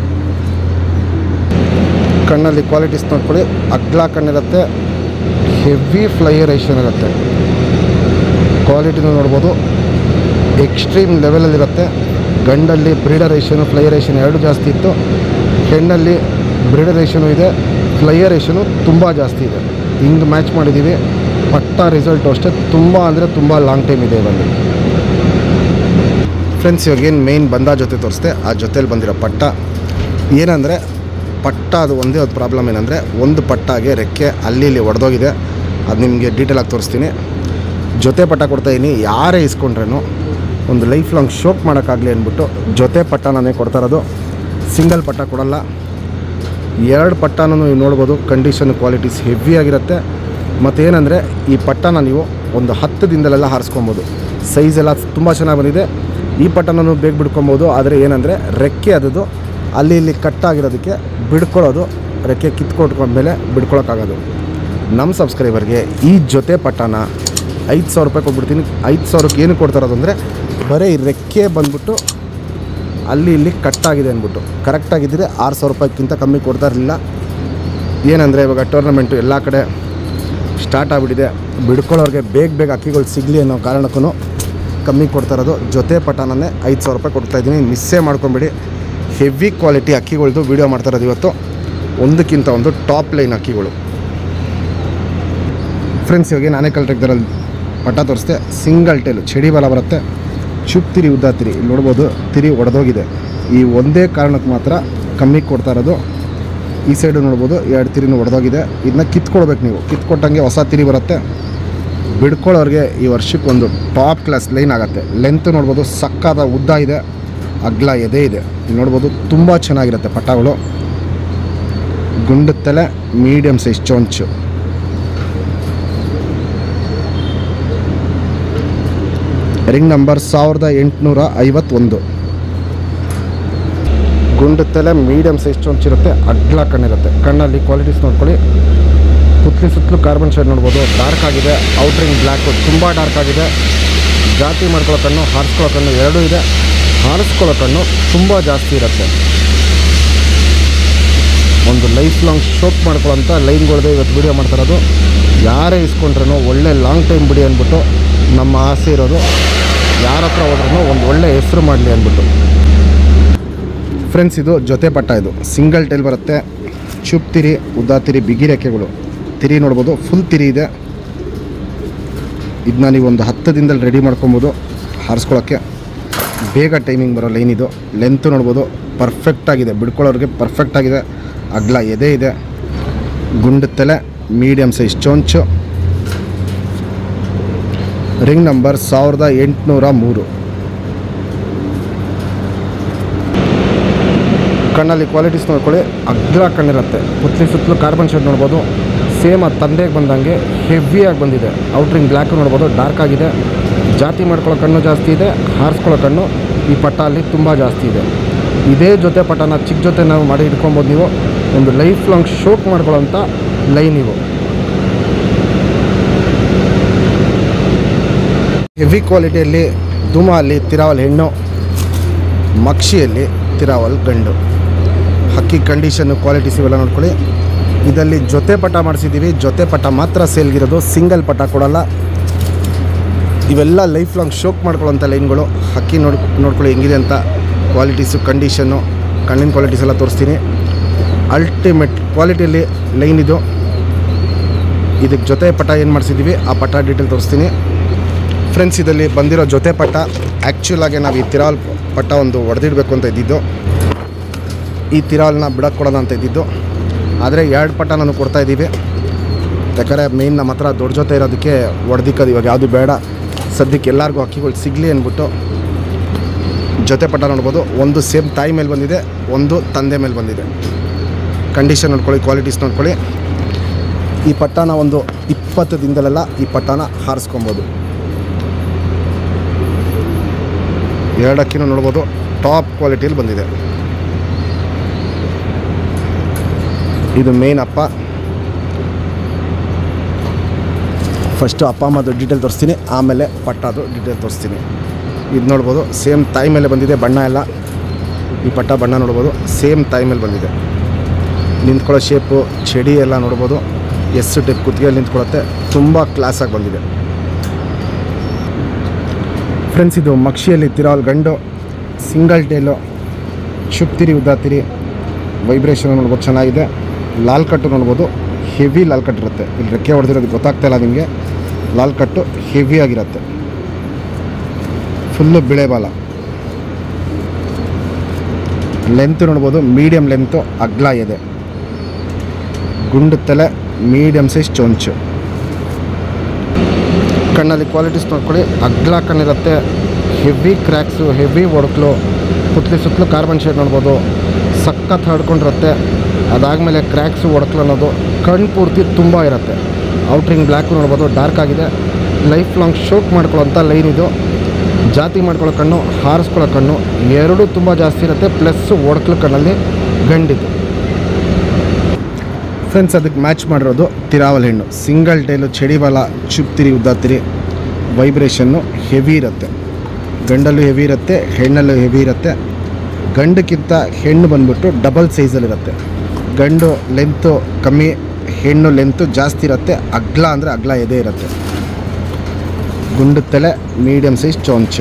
[SPEAKER 2] ಕಣ್ಣಲ್ಲಿ ಕ್ವಾಲಿಟೀಸ್ ನೋಡ್ಕೊಳ್ಳಿ ಅಗ್ಲ ಕಣ್ಣಿರುತ್ತೆ ಹೆವಿ ಫ್ಲೈಯರೇಷನ್ ಇರುತ್ತೆ ಕ್ವಾಲಿಟಿನೂ ನೋಡ್ಬೋದು ಎಕ್ಸ್ಟ್ರೀಮ್ ಲೆವೆಲಲ್ಲಿರುತ್ತೆ ಗಂಡಲ್ಲಿ ಬ್ರೀಡರೇಷನು ಫ್ಲೈಯರೇಷನ್ ಎರಡು ಜಾಸ್ತಿ ಇತ್ತು ಹೆಣ್ಣಲ್ಲಿ ಬ್ರೀಡರೇಷನು ಇದೆ ಫ್ಲೈಯರೇಷನು ತುಂಬ ಜಾಸ್ತಿ ಇದೆ ಹಿಂಗೆ ಮ್ಯಾಚ್ ಮಾಡಿದ್ದೀವಿ ಪಟ್ಟ ರಿಸಲ್ಟು ಅಷ್ಟೇ ತುಂಬ ಅಂದರೆ ತುಂಬ ಲಾಂಗ್ ಟೈಮ್ ಇದೆ ಇದರಲ್ಲಿ ಫ್ರೆಂಡ್ಸ್ ಇವಾಗ ಏನು ಮೇಯ್ನ್ ಬಂದ ಜೊತೆ ತೋರಿಸ್ದೆ ಆ ಜೊತೇಲಿ ಬಂದಿರೋ ಪಟ್ಟ ಏನಂದರೆ ಪಟ್ಟ ಅದು ಒಂದೇ ಒಂದು ಪ್ರಾಬ್ಲಮ್ ಏನಂದರೆ ಒಂದು ಪಟ್ಟಾಗೆ ರೆಕ್ಕೆ ಅಲ್ಲಿ ಇಲ್ಲಿ ಒಡೆದೋಗಿದೆ ಅದು ನಿಮಗೆ ಡೀಟೇಲಾಗಿ ತೋರಿಸ್ತೀನಿ ಜೊತೆ ಪಟ್ಟ ಕೊಡ್ತಾಯಿದ್ದೀನಿ ಯಾರೇ ಇಸ್ಕೊಂಡ್ರೇನು ಒಂದು ಲೈಫ್ ಲಾಂಗ್ ಶೋಕ್ ಮಾಡೋಕ್ಕಾಗಲಿ ಅಂದ್ಬಿಟ್ಟು ಜೊತೆ ಪಟ್ಟ ನಾನೇ ಕೊಡ್ತಾ ಇರೋದು ಸಿಂಗಲ್ ಪಟ್ಟ ಕೊಡಲ್ಲ ಎರಡು ಪಟ್ಟನೂ ನೀವು ನೋಡ್ಬೋದು ಕಂಡೀಷನ್ ಕ್ವಾಲಿಟೀಸ್ ಹೆವಿ ಆಗಿರುತ್ತೆ ಮತ್ತೇನೆಂದರೆ ಈ ಪಟ್ಟನ ನೀವು ಒಂದು ಹತ್ತು ದಿನದಲ್ಲೆಲ್ಲ ಹಾರಿಸ್ಕೊಬೋದು ಸೈಜ್ ಎಲ್ಲ ತುಂಬ ಚೆನ್ನಾಗಿ ಬಂದಿದೆ ಈ ಪಟ್ಟನೂ ಬೇಗ ಬಿಡ್ಕೊಬೋದು ಆದರೆ ಏನಂದರೆ ರೆಕ್ಕೆ ಅದದು ಅಲ್ಲಿ ಇಲ್ಲಿ ಕಟ್ಟಾಗಿರೋದಕ್ಕೆ ಬಿಡ್ಕೊಳ್ಳೋದು ರೆಕ್ಕೆ ಕಿತ್ಕೊಟ್ಕೊಂಡ್ಮೇಲೆ ಬಿಡ್ಕೊಳಕ್ಕಾಗೋದು ನಮ್ಮ ಸಬ್ಸ್ಕ್ರೈಬರ್ಗೆ ಈ ಜೊತೆ ಪಟ್ಟನ ಐದು ಸಾವಿರ ರೂಪಾಯಿ ಕೊಟ್ಬಿಡ್ತೀನಿ ಐದು ಸಾವಿರಕ್ಕೆ ಏನು ಕೊಡ್ತಾರೋದು ಅಂದರೆ ಬರೀ ಈ ರೆಕ್ಕೆ ಬಂದ್ಬಿಟ್ಟು ಅಲ್ಲಿ ಇಲ್ಲಿ ಕಟ್ಟಾಗಿದೆ ಅಂದ್ಬಿಟ್ಟು ಕರೆಕ್ಟಾಗಿದ್ದರೆ ಆರು ಸಾವಿರ ರೂಪಾಯಿಗಿಂತ ಕಮ್ಮಿ ಕೊಡ್ತಾ ಇರಲಿಲ್ಲ ಏನಂದರೆ ಇವಾಗ ಟೂರ್ನಮೆಂಟು ಎಲ್ಲ ಕಡೆ ಸ್ಟಾರ್ಟ್ ಆಗಿಬಿಟ್ಟಿದೆ ಬಿಡ್ಕೊಳ್ಳೋರಿಗೆ ಬೇಗ ಬೇಗ ಅಕ್ಕಿಗಳು ಸಿಗಲಿ ಅನ್ನೋ ಕಾರಣಕ್ಕೂ ಕಮ್ಮಿ ಕೊಡ್ತಾ ಇರೋದು ಜೊತೆ ಪಟಾನೇ ಐದು ಸಾವಿರ ರೂಪಾಯಿ ಕೊಡ್ತಾ ಇದ್ದೀನಿ ಮಿಸ್ಸೇ ಮಾಡ್ಕೊಂಬಿಡಿ ಹೆವಿ ಕ್ವಾಲಿಟಿ ಅಕ್ಕಿಗಳ್ದು ವೀಡಿಯೋ ಮಾಡ್ತಾ ಇರೋದು ಇವತ್ತು ಒಂದಕ್ಕಿಂತ ಒಂದು ಟಾಪ್ ಲೈನ್ ಅಕ್ಕಿಗಳು ಫ್ರೆಂಡ್ಸ್ ಇವಾಗ ನಾನೇ ಕಲ್ಟಿದ್ದರಲ್ಲಿ ಪಟ ತೋರಿಸ್ದೆ ಸಿಂಗಲ್ ಟೇಲು ಚಡಿ ಬಲ ಬರುತ್ತೆ ಚುಪ್ ತಿರಿ ಉದ್ದ ತಿರಿ ಇಲ್ಲಿ ನೋಡ್ಬೋದು ತಿರಿ ಒಡೆದೋಗಿದೆ ಈ ಒಂದೇ ಕಾರಣಕ್ಕೆ ಮಾತ್ರ ಕಮ್ಮಿ ಕೊಡ್ತಾ ಇರೋದು ಈ ಸೈಡು ನೋಡ್ಬೋದು ಎರಡು ತಿರಿನೂ ಒಡೆದೋಗಿದೆ ಇದನ್ನ ಕಿತ್ಕೊಡ್ಬೇಕು ನೀವು ಕಿತ್ಕೊಟ್ಟಂಗೆ ಹೊಸ ತಿರಿ ಬರುತ್ತೆ ಬಿಡ್ಕೊಳ್ಳೋರಿಗೆ ಈ ವರ್ಷಕ್ಕೆ ಒಂದು ಟಾಪ್ ಕ್ಲಾಸ್ ಲೈನ್ ಆಗುತ್ತೆ ಲೆಂತ್ ನೋಡ್ಬೋದು ಸಕ್ಕಾದ ಉದ್ದ ಇದೆ ಅಗ್ಲ ಎದೆ ಇದೆ ಇಲ್ಲಿ ನೋಡ್ಬೋದು ತುಂಬ ಚೆನ್ನಾಗಿರುತ್ತೆ ಪಟ್ಟಗಳು ಗುಂಡು ತಲೆ ಮೀಡಿಯಮ್ ಸೈಜ್ ಚೊಂಚು ರಿಂಗ್ ನಂಬರ್ ಸಾವಿರದ ಎಂಟುನೂರ ಐವತ್ತೊಂದು ಗುಂಡು ತಲೆ ಮೀಡಿಯಮ್ ಸೈಜ್ ಚೊಂಚಿರುತ್ತೆ ಅಗ್ಲ ಕಣ್ಣಿರುತ್ತೆ ಕಣ್ಣಲ್ಲಿ ಕ್ವಾಲಿಟೀಸ್ ನೋಡ್ಕೊಳ್ಳಿ ಸುತ್ತಲಿ ಸುತ್ತಲೂ ಕಾರ್ಬನ್ ಶೇಡ್ ನೋಡ್ಬೋದು ಡಾರ್ಕ್ ಆಗಿದೆ ಔಟ್ರಿಂಗ್ ಬ್ಲ್ಯಾಕು ತುಂಬ ಡಾರ್ಕ್ ಆಗಿದೆ ಜಾತಿ ಮಾಡ್ಕೊಳ್ಳೋ ಕಣ್ಣು ಹಾರಿಸ್ಕೊಳ್ಳೋ ಕಣ್ಣು ಎರಡೂ ಇದೆ ಹಾರಿಸ್ಕೊಳ್ಳೋ ಕಣ್ಣು ತುಂಬ ಜಾಸ್ತಿ ಇರುತ್ತೆ ಒಂದು ಲೈಫ್ ಲಾಂಗ್ ಶೋಕ್ ಮಾಡ್ಕೊಳ್ಳೋಂಥ ಲೈನ್ಗಳಿದೆ ಇವತ್ತು ವೀಡಿಯೋ ಮಾಡ್ತಾ ಇರೋದು ಯಾರೇ ಇಸ್ಕೊಂಡ್ರೂ ಒಳ್ಳೆ ಲಾಂಗ್ ಟೈಮ್ ಬಿಡಿ ಅಂದ್ಬಿಟ್ಟು ನಮ್ಮ ಆಸೆ ಇರೋದು ಯಾರ ಹತ್ರ ಹೋದ್ರೂ ಒಂದು ಒಳ್ಳೆ ಹೆಸರು ಮಾಡಲಿ ಅಂದ್ಬಿಟ್ಟು ಫ್ರೆಂಡ್ಸ್ ಇದು ಜೊತೆ ಪಟ್ಟ ಇದು ಸಿಂಗಲ್ ಟೈಲ್ ಬರುತ್ತೆ ಚುಪ್ ತಿರಿ ಉದ್ದ ತಿರಿ ಬಿಗಿ ರೆಕ್ಕೆಗಳು ತಿರಿ ನೋಡ್ಬೋದು ಫುಲ್ ತಿರಿ ಇದೆ ಇದನ್ನ ನೀವು ಒಂದು ಹತ್ತು ದಿನದಲ್ಲಿ ರೆಡಿ ಮಾಡ್ಕೊಬೋದು ಹಾರಿಸ್ಕೊಳ್ಳೋಕ್ಕೆ ಬೇಗ ಟೈಮಿಂಗ್ ಬರೋ ಲೈನ್ ಇದು ಲೆಂತ್ ನೋಡ್ಬೋದು ಪರ್ಫೆಕ್ಟ್ ಆಗಿದೆ ಬಿಡ್ಕೊಳ್ಳೋರಿಗೆ ಪರ್ಫೆಕ್ಟ್ ಆಗಿದೆ ಅಗ್ಲ ಎದೆ ಇದೆ ಗುಂಡು ತಲೆ ಮೀಡಿಯಮ್ ಸೈಜ್ ಚೊಂಚು ರಿಂಗ್ ನಂಬರ್ ಸಾವಿರದ ಎಂಟುನೂರ ಮೂರು ಕಣ್ಣಲ್ಲಿ ಕ್ವಾಲಿಟೀಸ್ ನೋಡ್ಕೊಳ್ಳಿ ಅಗ್ರ ಕಣ್ಣಿರುತ್ತೆ ಪುತ್ಲಿ ಸುತ್ತಲೂ ಕಾರ್ಬನ್ ಶೇಡ್ ನೋಡ್ಬೋದು ಸೇಮ್ ಅದು ತಂದೆಗೆ ಬಂದಂಗೆ ಹೆವಿಯಾಗಿ ಬಂದಿದೆ ಔಟ್ರಿಂಗ್ ಬ್ಲ್ಯಾಕ್ ನೋಡ್ಬೋದು ಡಾರ್ಕ್ ಆಗಿದೆ ಜಾತಿ ಮಾಡ್ಕೊಳ್ಳೋ ಕಣ್ಣು ಜಾಸ್ತಿ ಇದೆ ಹಾರಿಸ್ಕೊಳ್ಳೋ ಕಣ್ಣು ಈ ಪಟ್ಟ ಅಲ್ಲಿ ತುಂಬ ಜಾಸ್ತಿ ಇದೆ ಇದೇ ಜೊತೆ ಪಟ್ಟನ ಚಿಕ್ಕ ಜೊತೆ ನಾವು ಮಾಡಿ ಇಟ್ಕೊಬೋದು ನೀವು ಒಂದು ಲೈಫ್ ಲಾಂಗ್ ಶೋಕ್ ಮಾಡ್ಕೊಳ್ಳೋಂಥ ಲೈನ್ ಇವು ಹೆವಿ ಕ್ವಾಲಿಟಿಯಲ್ಲಿ ಧೂಮ ಅಲ್ಲಿ ತಿರಾವಲ್ ಹೆಣ್ಣು ಮಕ್ಷಿಯಲ್ಲಿ ತಿರಾವಲ್ ಗಂಡು ಹಕ್ಕಿ ಕಂಡೀಷನ್ನು ಕ್ವಾಲಿಟೀಸ್ ಇವೆಲ್ಲ ನೋಡ್ಕೊಳ್ಳಿ ಇದರಲ್ಲಿ ಜೊತೆ ಪಟ ಮಾಡಿಸಿದ್ದೀವಿ ಜೊತೆ ಪಟ ಮಾತ್ರ ಸೇಲ್ಗಿರೋದು ಸಿಂಗಲ್ ಪಟ ಕೊಡಲ್ಲ ಇವೆಲ್ಲ ಲೈಫ್ ಲಾಂಗ್ ಶೋಕ್ ಮಾಡ್ಕೊಳ್ಳೋಂಥ ಲೈನ್ಗಳು ಹಕ್ಕಿ ನೋಡ್ ನೋಡ್ಕೊಳ್ಳಿ ಹೆಂಗಿದೆ ಅಂತ ಕ್ವಾಲಿಟೀಸು ಕಂಡೀಷನ್ನು ಕಣ್ಣಿನ ಕ್ವಾಲಿಟೀಸ್ ಎಲ್ಲ ತೋರಿಸ್ತೀನಿ ಅಲ್ಟಿಮೇಟ್ ಕ್ವಾಲಿಟಿಯಲ್ಲಿ ಲೈನ್ ಇದು ಇದಕ್ಕೆ ಜೊತೆ ಪಟ ಏನು ಮಾಡಿಸಿದ್ದೀವಿ ಆ ಪಟ ಡೀಟೇಲ್ ತೋರಿಸ್ತೀನಿ ಫ್ರೆಂಡ್ಸ್ ಇದರಲ್ಲಿ ಬಂದಿರೋ ಜೊತೆ ಪಟ್ಟ ಆ್ಯಕ್ಚುಲಾಗಿ ನಾವು ಈ ತಿರಾಲ್ ಪಟ್ಟ ಒಂದು ಹೊಡೆದಿಡಬೇಕು ಅಂತ ಇದ್ದಿದ್ದು ಈ ತಿರಾಲ್ನ ಬಿಡಕ್ಕೆ ಕೊಡೋಣ ಅಂತ ಇದ್ದಿದ್ದು ಆದರೆ ಎರಡು ಪಟ್ಟ ನಾನು ಕೊಡ್ತಾ ಇದ್ದೀವಿ ಯಾಕಂದರೆ ಮೇಯ್ನ್ ನಮ್ಮ ಹತ್ರ ದೊಡ್ಡ ಜೊತೆ ಇರೋದಕ್ಕೆ ಹೊಡೆದಿಕ್ಕದು ಇವಾಗ ಯಾವುದು ಬೇಡ ಸದ್ಯಕ್ಕೆ ಎಲ್ಲರಿಗೂ ಅಕ್ಕಿಗಳು ಸಿಗಲಿ ಅಂದ್ಬಿಟ್ಟು ಜೊತೆ ಪಟ್ಟ ನೋಡ್ಬೋದು ಒಂದು ಸೇಮ್ ತಾಯಿ ಮೇಲೆ ಬಂದಿದೆ ಒಂದು ತಂದೆ ಮೇಲೆ ಬಂದಿದೆ ಕಂಡೀಷನ್ ನೋಡ್ಕೊಳ್ಳಿ ಕ್ವಾಲಿಟೀಸ್ ನೋಡ್ಕೊಳ್ಳಿ ಈ ಪಟ್ಟನ ಒಂದು ಇಪ್ಪತ್ತು ದಿನದಲ್ಲೆಲ್ಲ ಈ ಪಟ್ಟನ ಹಾರಿಸ್ಕೊಬೋದು ಎರಡಕ್ಕಿನೂ ನೋಡ್ಬೋದು ಟಾಪ್ ಕ್ವಾಲಿಟಿಯಲ್ಲಿ ಬಂದಿದೆ ಇದು ಮೇನ್ ಅಪ್ಪ ಫಸ್ಟು ಅಪ್ಪ ಅಮ್ಮದು ಡೀಟೇಲ್ ತೋರಿಸ್ತೀನಿ ಆಮೇಲೆ ಪಟ್ಟದು ಡೀಟೇಲ್ ತೋರಿಸ್ತೀನಿ ಇದು ನೋಡ್ಬೋದು ಸೇಮ್ ತಾಯಿ ಮೇಲೆ ಬಂದಿದೆ ಬಣ್ಣ ಎಲ್ಲ ಈ ಪಟ್ಟ ಬಣ್ಣ ನೋಡ್ಬೋದು ಸೇಮ್ ತಾಯಿ ಮೇಲೆ ಬಂದಿದೆ ನಿಂತ್ಕೊಳ್ಳೋ ಶೇಪು ಚಡಿ ಎಲ್ಲ ನೋಡ್ಬೋದು ಎಸ್ ಟೈಪ್ ಕುತ್ತಿಗೆಯಲ್ಲಿ ನಿಂತ್ಕೊಳ್ಳುತ್ತೆ ತುಂಬ ಕ್ಲಾಸಾಗಿ ಬಂದಿದೆ ಫ್ರೆಂಡ್ಸ್ ಇದು ಮಕ್ಷಿಯಲ್ಲಿ ತಿರಾಲ್ ಗಂಡು ಸಿಂಗಲ್ ಟೇಲು ಶುಪ್ತಿರಿ ಉದ್ದಾತಿರಿ ವೈಬ್ರೇಷನ್ ನೋಡ್ಬೋದು ಚೆನ್ನಾಗಿದೆ ಲಾಲ್ ಕಟ್ಟು ನೋಡ್ಬೋದು ಹೆವಿ ಲಾಲ್ ಕಟ್ ಇರುತ್ತೆ ಇಲ್ಲಿ ರೆಕ್ಕೆ ಹೊಡೆದಿರೋದು ಗೊತ್ತಾಗ್ತಾ ಇಲ್ಲ ನಿಮಗೆ ಲಾಲ್ ಕಟ್ಟು ಹೆವಿ ಆಗಿರುತ್ತೆ ಫುಲ್ಲು ಬಿಳೆ ಬಾಲ ಲೆಂತ್ ನೋಡ್ಬೋದು ಮೀಡಿಯಮ್ ಲೆಂತು ಅಗ್ಲ ಇದೆ ಗುಂಡು ತಲೆ ಮೀಡಿಯಮ್ ಸೈಜ್ ಚೊಂಚು ಕಣ್ಣಲ್ಲಿ ಕ್ವಾಲಿಟೀಸ್ ನೋಡ್ಕೊಳ್ಳಿ ಅಗ್ಲ ಕಣ್ಣಿರುತ್ತೆ ಹೆವಿ ಕ್ರ್ಯಾಕ್ಸು ಹೆವಿ ಒಡಕ್ಲು ಸುತ್ತಲಿ ಸುತ್ತಲೂ ಕಾರ್ಬನ್ ಶೇಡ್ ನೋಡ್ಬೋದು ಸಖತ್ ಹರ್ಡ್ಕೊಂಡಿರುತ್ತೆ ಅದಾದಮೇಲೆ ಕ್ರ್ಯಾಕ್ಸು ಒಡಕ್ಲು ಅನ್ನೋದು ಕಣ್ಣು ಪೂರ್ತಿ ತುಂಬ ಇರುತ್ತೆ ಔಟ್ರಿಂಗ್ ಬ್ಲ್ಯಾಕು ನೋಡ್ಬೋದು ಡಾರ್ಕ್ ಆಗಿದೆ ಲೈಫ್ ಲಾಂಗ್ ಶೋಕ್ ಮಾಡ್ಕೊಳ್ಳೋಂಥ ಲೈನ್ ಇದು ಜಾತಿ ಮಾಡ್ಕೊಳ್ಳೋ ಕಣ್ಣು ಹಾರಿಸ್ಕೊಳ್ಳೋ ಕಣ್ಣು ಎರಡೂ ತುಂಬ ಜಾಸ್ತಿ ಇರುತ್ತೆ ಪ್ಲಸ್ ಒಡಕ್ಲು ಕಣ್ಣಲ್ಲಿ ಗಂಡಿದು ಫ್ರೆಂಡ್ಸ್ ಅದಕ್ಕೆ ಮ್ಯಾಚ್ ಮಾಡಿರೋದು ತಿರಾವಲ್ ಹೆಣ್ಣು ಸಿಂಗಲ್ ಟೈಲು ಚಡಿ ಬಾಲ ಚುಪ್ತಿರಿ ಉದ್ದಾತಿರಿ ವೈಬ್ರೇಷನ್ನು ಹೆವಿ ಇರುತ್ತೆ ಗಂಡಲ್ಲೂ ಹೆವಿ ಇರುತ್ತೆ ಹೆಣ್ಣಲ್ಲೂ ಹೆವಿ ಇರುತ್ತೆ ಗಂಡಕ್ಕಿಂತ ಹೆಣ್ಣು ಬಂದ್ಬಿಟ್ಟು ಡಬಲ್ ಸೈಜಲ್ಲಿರುತ್ತೆ ಗಂಡು ಲೆಂತು ಕಮ್ಮಿ ಹೆಣ್ಣು ಲೆಂತು ಜಾಸ್ತಿ ಇರುತ್ತೆ ಅಗ್ಲ ಅಂದರೆ ಅಗ್ಲ ಎದೆ ಇರುತ್ತೆ ಗುಂಡು ತಲೆ ಮೀಡಿಯಮ್ ಸೈಜ್ ಚೊಂಚು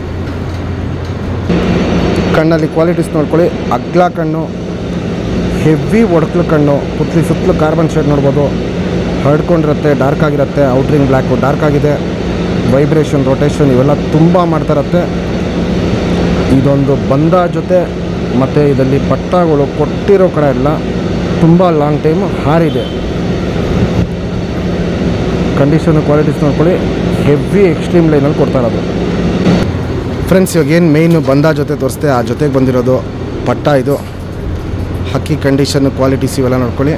[SPEAKER 2] ಕಣ್ಣಲ್ಲಿ ಕ್ವಾಲಿಟೀಸ್ ನೋಡ್ಕೊಳ್ಳಿ ಅಗ್ಲ ಕಣ್ಣು ಹೆವಿ ಒಡಕ್ಲು ಕಣ್ಣು ಪುತ್ಲಿ ಸುತ್ತಲೂ ಕಾರ್ಬನ್ ಶೇಡ್ ನೋಡ್ಬೋದು ಹರಡ್ಕೊಂಡಿರುತ್ತೆ ಡಾರ್ಕ್ ಆಗಿರುತ್ತೆ ಔಟ್ರಿಂಗ್ ಬ್ಲ್ಯಾಕು ಡಾರ್ಕ್ ಆಗಿದೆ ವೈಬ್ರೇಷನ್ ರೊಟೇಷನ್ ಇವೆಲ್ಲ ತುಂಬ ಮಾಡ್ತಾ ಇರುತ್ತೆ ಇದೊಂದು ಬಂದ ಜೊತೆ ಮತ್ತು ಇದರಲ್ಲಿ ಪಟ್ಟಗಳು ಕೊಟ್ಟಿರೋ ಕಡೆ ಎಲ್ಲ ತುಂಬ ಲಾಂಗ್ ಟೈಮ್ ಹಾರಿದೆ ಕಂಡೀಷನ್ ಕ್ವಾಲಿಟೀಸ್ ನೋಡ್ಕೊಳ್ಳಿ ಹೆವಿ ಎಕ್ಸ್ಟ್ರೀಮ್ ಲೈನಲ್ಲಿ ಕೊಡ್ತಾ ಇರೋದು ಫ್ರೆಂಡ್ಸ್ ಇವಾಗ ಏನು ಮೇಯ್ನು ಬಂದ ಜೊತೆ ತೋರಿಸ್ದೆ ಆ ಜೊತೆಗೆ ಬಂದಿರೋದು ಪಟ್ಟ ಇದು ಹಕ್ಕಿ ಕಂಡೀಷನ್ ಕ್ವಾಲಿಟೀಸ್ ಇವೆಲ್ಲ ನೋಡ್ಕೊಳ್ಳಿ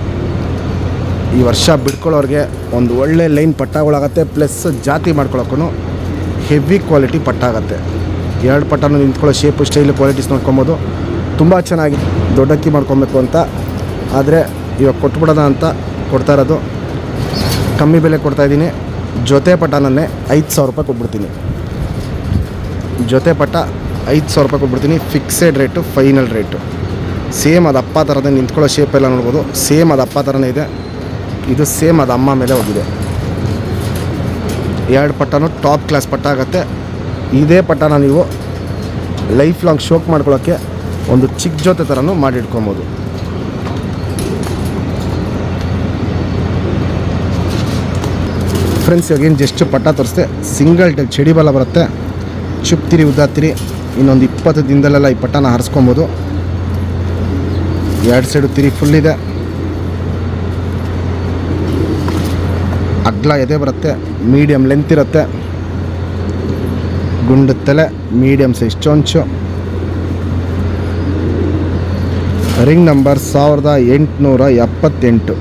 [SPEAKER 2] ಈ ವರ್ಷ ಬಿಡ್ಕೊಳ್ಳೋರಿಗೆ ಒಂದು ಒಳ್ಳೆ ಲೈನ್ ಪಟ್ಟಗಳಾಗತ್ತೆ ಪ್ಲಸ್ ಜಾತಿ ಮಾಡ್ಕೊಳಕ್ಕೂ ಹೆವಿ ಕ್ವಾಲಿಟಿ ಪಟ್ಟ ಆಗುತ್ತೆ ಎರಡು ಪಟ್ಟನು ನಿಂತ್ಕೊಳ್ಳೋ ಶೇಪು ಸ್ಟೈಲು ಕ್ವಾಲಿಟೀಸ್ ನೋಡ್ಕೊಬೋದು ತುಂಬ ಚೆನ್ನಾಗಿ ದೊಡ್ಡಕ್ಕಿ ಮಾಡ್ಕೊಬೇಕು ಅಂತ ಆದರೆ ಇವಾಗ ಕೊಟ್ಬಿಡೋಣ ಅಂತ ಕೊಡ್ತಾ ಇರೋದು ಕಮ್ಮಿ ಬೆಲೆ ಕೊಡ್ತಾಯಿದ್ದೀನಿ ಜೊತೆ ಪಟ್ಟನನ್ನೇ ಐದು ಸಾವಿರ ರೂಪಾಯಿ ಕೊಟ್ಬಿಡ್ತೀನಿ ಜೊತೆ ಪಟ್ಟ ಐದು ಸಾವಿರ ರೂಪಾಯಿ ಕೊಟ್ಬಿಡ್ತೀನಿ fixed rate final rate same ಅದು ಅಪ್ಪ ಥರದೇ ನಿಂತ್ಕೊಳ್ಳೋ ಶೇಪ್ ಎಲ್ಲ ನೋಡ್ಬೋದು ಸೇಮ್ ಅದು ಅಪ್ಪ ಥರನೇ ಇದೆ ಇದು ಸೇಮ್ ಅದು ಅಮ್ಮ ಮೇಲೆ ಹೋಗಿದೆ ಎರಡು ಪಟ್ಟನು ಟಾಪ್ ಕ್ಲಾಸ್ ಪಟ್ಟ ಆಗುತ್ತೆ ಇದೇ ಪಟ್ಟನ ನೀವು ಲೈಫ್ ಲಾಂಗ್ ಶೋಕ್ ಮಾಡ್ಕೊಳ್ಳೋಕ್ಕೆ ಒಂದು ಚಿಕ್ಕ ಜೊತೆ ಥರನೂ ಮಾಡಿಟ್ಕೊಬೋದು ಫ್ರೆಂಡ್ಸ್ ಇವಾಗ ಏನು ಜಸ್ಟ್ ಪಟ್ಟ ತೋರಿಸ್ದೆ ಸಿಂಗಲ್ ಟೈಪ್ ಚಡಿ ಬಲ ಬರುತ್ತೆ ಚುಪ್ತಿರಿ ಉದ್ದಾತಿರಿ ಇನ್ನೊಂದು ಇಪ್ಪತ್ತು ದಿನದಲ್ಲೆಲ್ಲ ಈ ಪಟ್ಟನ ಹರಿಸ್ಕೊಬೋದು ಎರಡು ಸೈಡು ತಿರಿ ಫುಲ್ ಇದೆ ಅಗ್ಲ ಎದೆ ಬರುತ್ತೆ ಮೀಡಿಯಮ್ ಲೆಂತ್ ಇರುತ್ತೆ ಗುಂಡು ತಲೆ ಮೀಡಿಯಮ್ ಸೈಜ್ ಚೊಂಚು ರಿಂಗ್ ನಂಬರ್ ಸಾವಿರದ ಎಂಟುನೂರ ಎಪ್ಪತ್ತೆಂಟು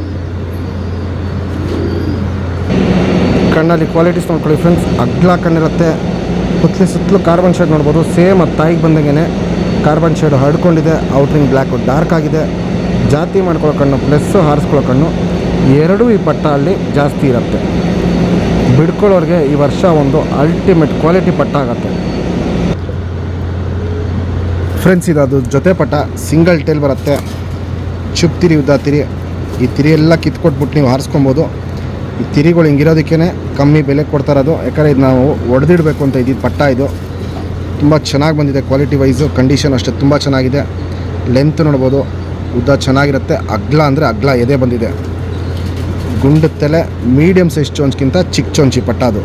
[SPEAKER 2] ಕಣ್ಣಲ್ಲಿ ಕ್ವಾಲಿಟೀಸ್ ನೋಡ್ಕೊಳ್ಳಿ ಫ್ರೆಂಡ್ಸ್ ಅಗ್ಲ ಕಣ್ಣಿರುತ್ತೆ ಸುತ್ತಲಿ ಸುತ್ತಲೂ ಕಾರ್ಬನ್ ಶೇಡ್ ನೋಡ್ಬೋದು ಸೇಮ್ ಅದು ತಾಯಿಗೆ ಬಂದಂಗೆ ಕಾರ್ಬನ್ ಶೇಡ್ ಹರಡ್ಕೊಂಡಿದೆ ಔಟ್ರಿಂಗ್ ಬ್ಲ್ಯಾಕು ಡಾರ್ಕ್ ಆಗಿದೆ ಜಾತಿ ಮಾಡ್ಕೊಳ್ಳೋ ಕಣ್ಣು ಪ್ಲಸ್ಸು ಹಾರಿಸ್ಕೊಳ್ಳೋ ಕಣ್ಣು ಎರಡೂ ಈ ಪಟ್ಟ ಅಲ್ಲಿ ಜಾಸ್ತಿ ಇರುತ್ತೆ ಬಿಡ್ಕೊಳ್ಳೋರಿಗೆ ಈ ವರ್ಷ ಒಂದು ಅಲ್ಟಿಮೇಟ್ ಕ್ವಾಲಿಟಿ ಪಟ್ಟ ಆಗುತ್ತೆ ಫ್ರೆಂಡ್ಸ್ ಇದು ಅದು ಜೊತೆ ಪಟ್ಟ ಸಿಂಗಲ್ ಟೇಲ್ ಬರುತ್ತೆ ಚುಪ್ ತಿರಿ ಉದ್ದ ತಿರಿ ಈ ತಿರಿ ಎಲ್ಲ ಕಿತ್ಕೊಟ್ಬಿಟ್ಟು ನೀವು ಹಾರಿಸ್ಕೊಬೋದು ಈ ತಿರಿಗಳು ಹಿಂಗಿರೋದಕ್ಕೇ ಕಮ್ಮಿ ಬೆಲೆ ಕೊಡ್ತಾ ಇರೋದು ಯಾಕಂದರೆ ಇದು ನಾವು ಹೊಡೆದಿಡಬೇಕು ಅಂತ ಇದ್ದಿದ್ದು ಪಟ್ಟ ಇದು ತುಂಬ ಚೆನ್ನಾಗಿ ಬಂದಿದೆ ಕ್ವಾಲಿಟಿ ವೈಸು ಕಂಡೀಷನ್ ಅಷ್ಟೇ ತುಂಬ ಚೆನ್ನಾಗಿದೆ ಲೆಂತ್ ನೋಡ್ಬೋದು ಉದ್ದ ಚೆನ್ನಾಗಿರುತ್ತೆ ಅಗ್ಲ ಅಂದರೆ ಅಗ್ಲ ಎದೆ ಬಂದಿದೆ ಗುಂಡು ತಲೆ ಮೀಡಿಯಮ್ ಸೈಜ್ ಚೊಂಚ್ಗಿಂತ ಚಿಕ್ಕ ಚೊಂಚಿ ಪಟ್ಟ ಅದು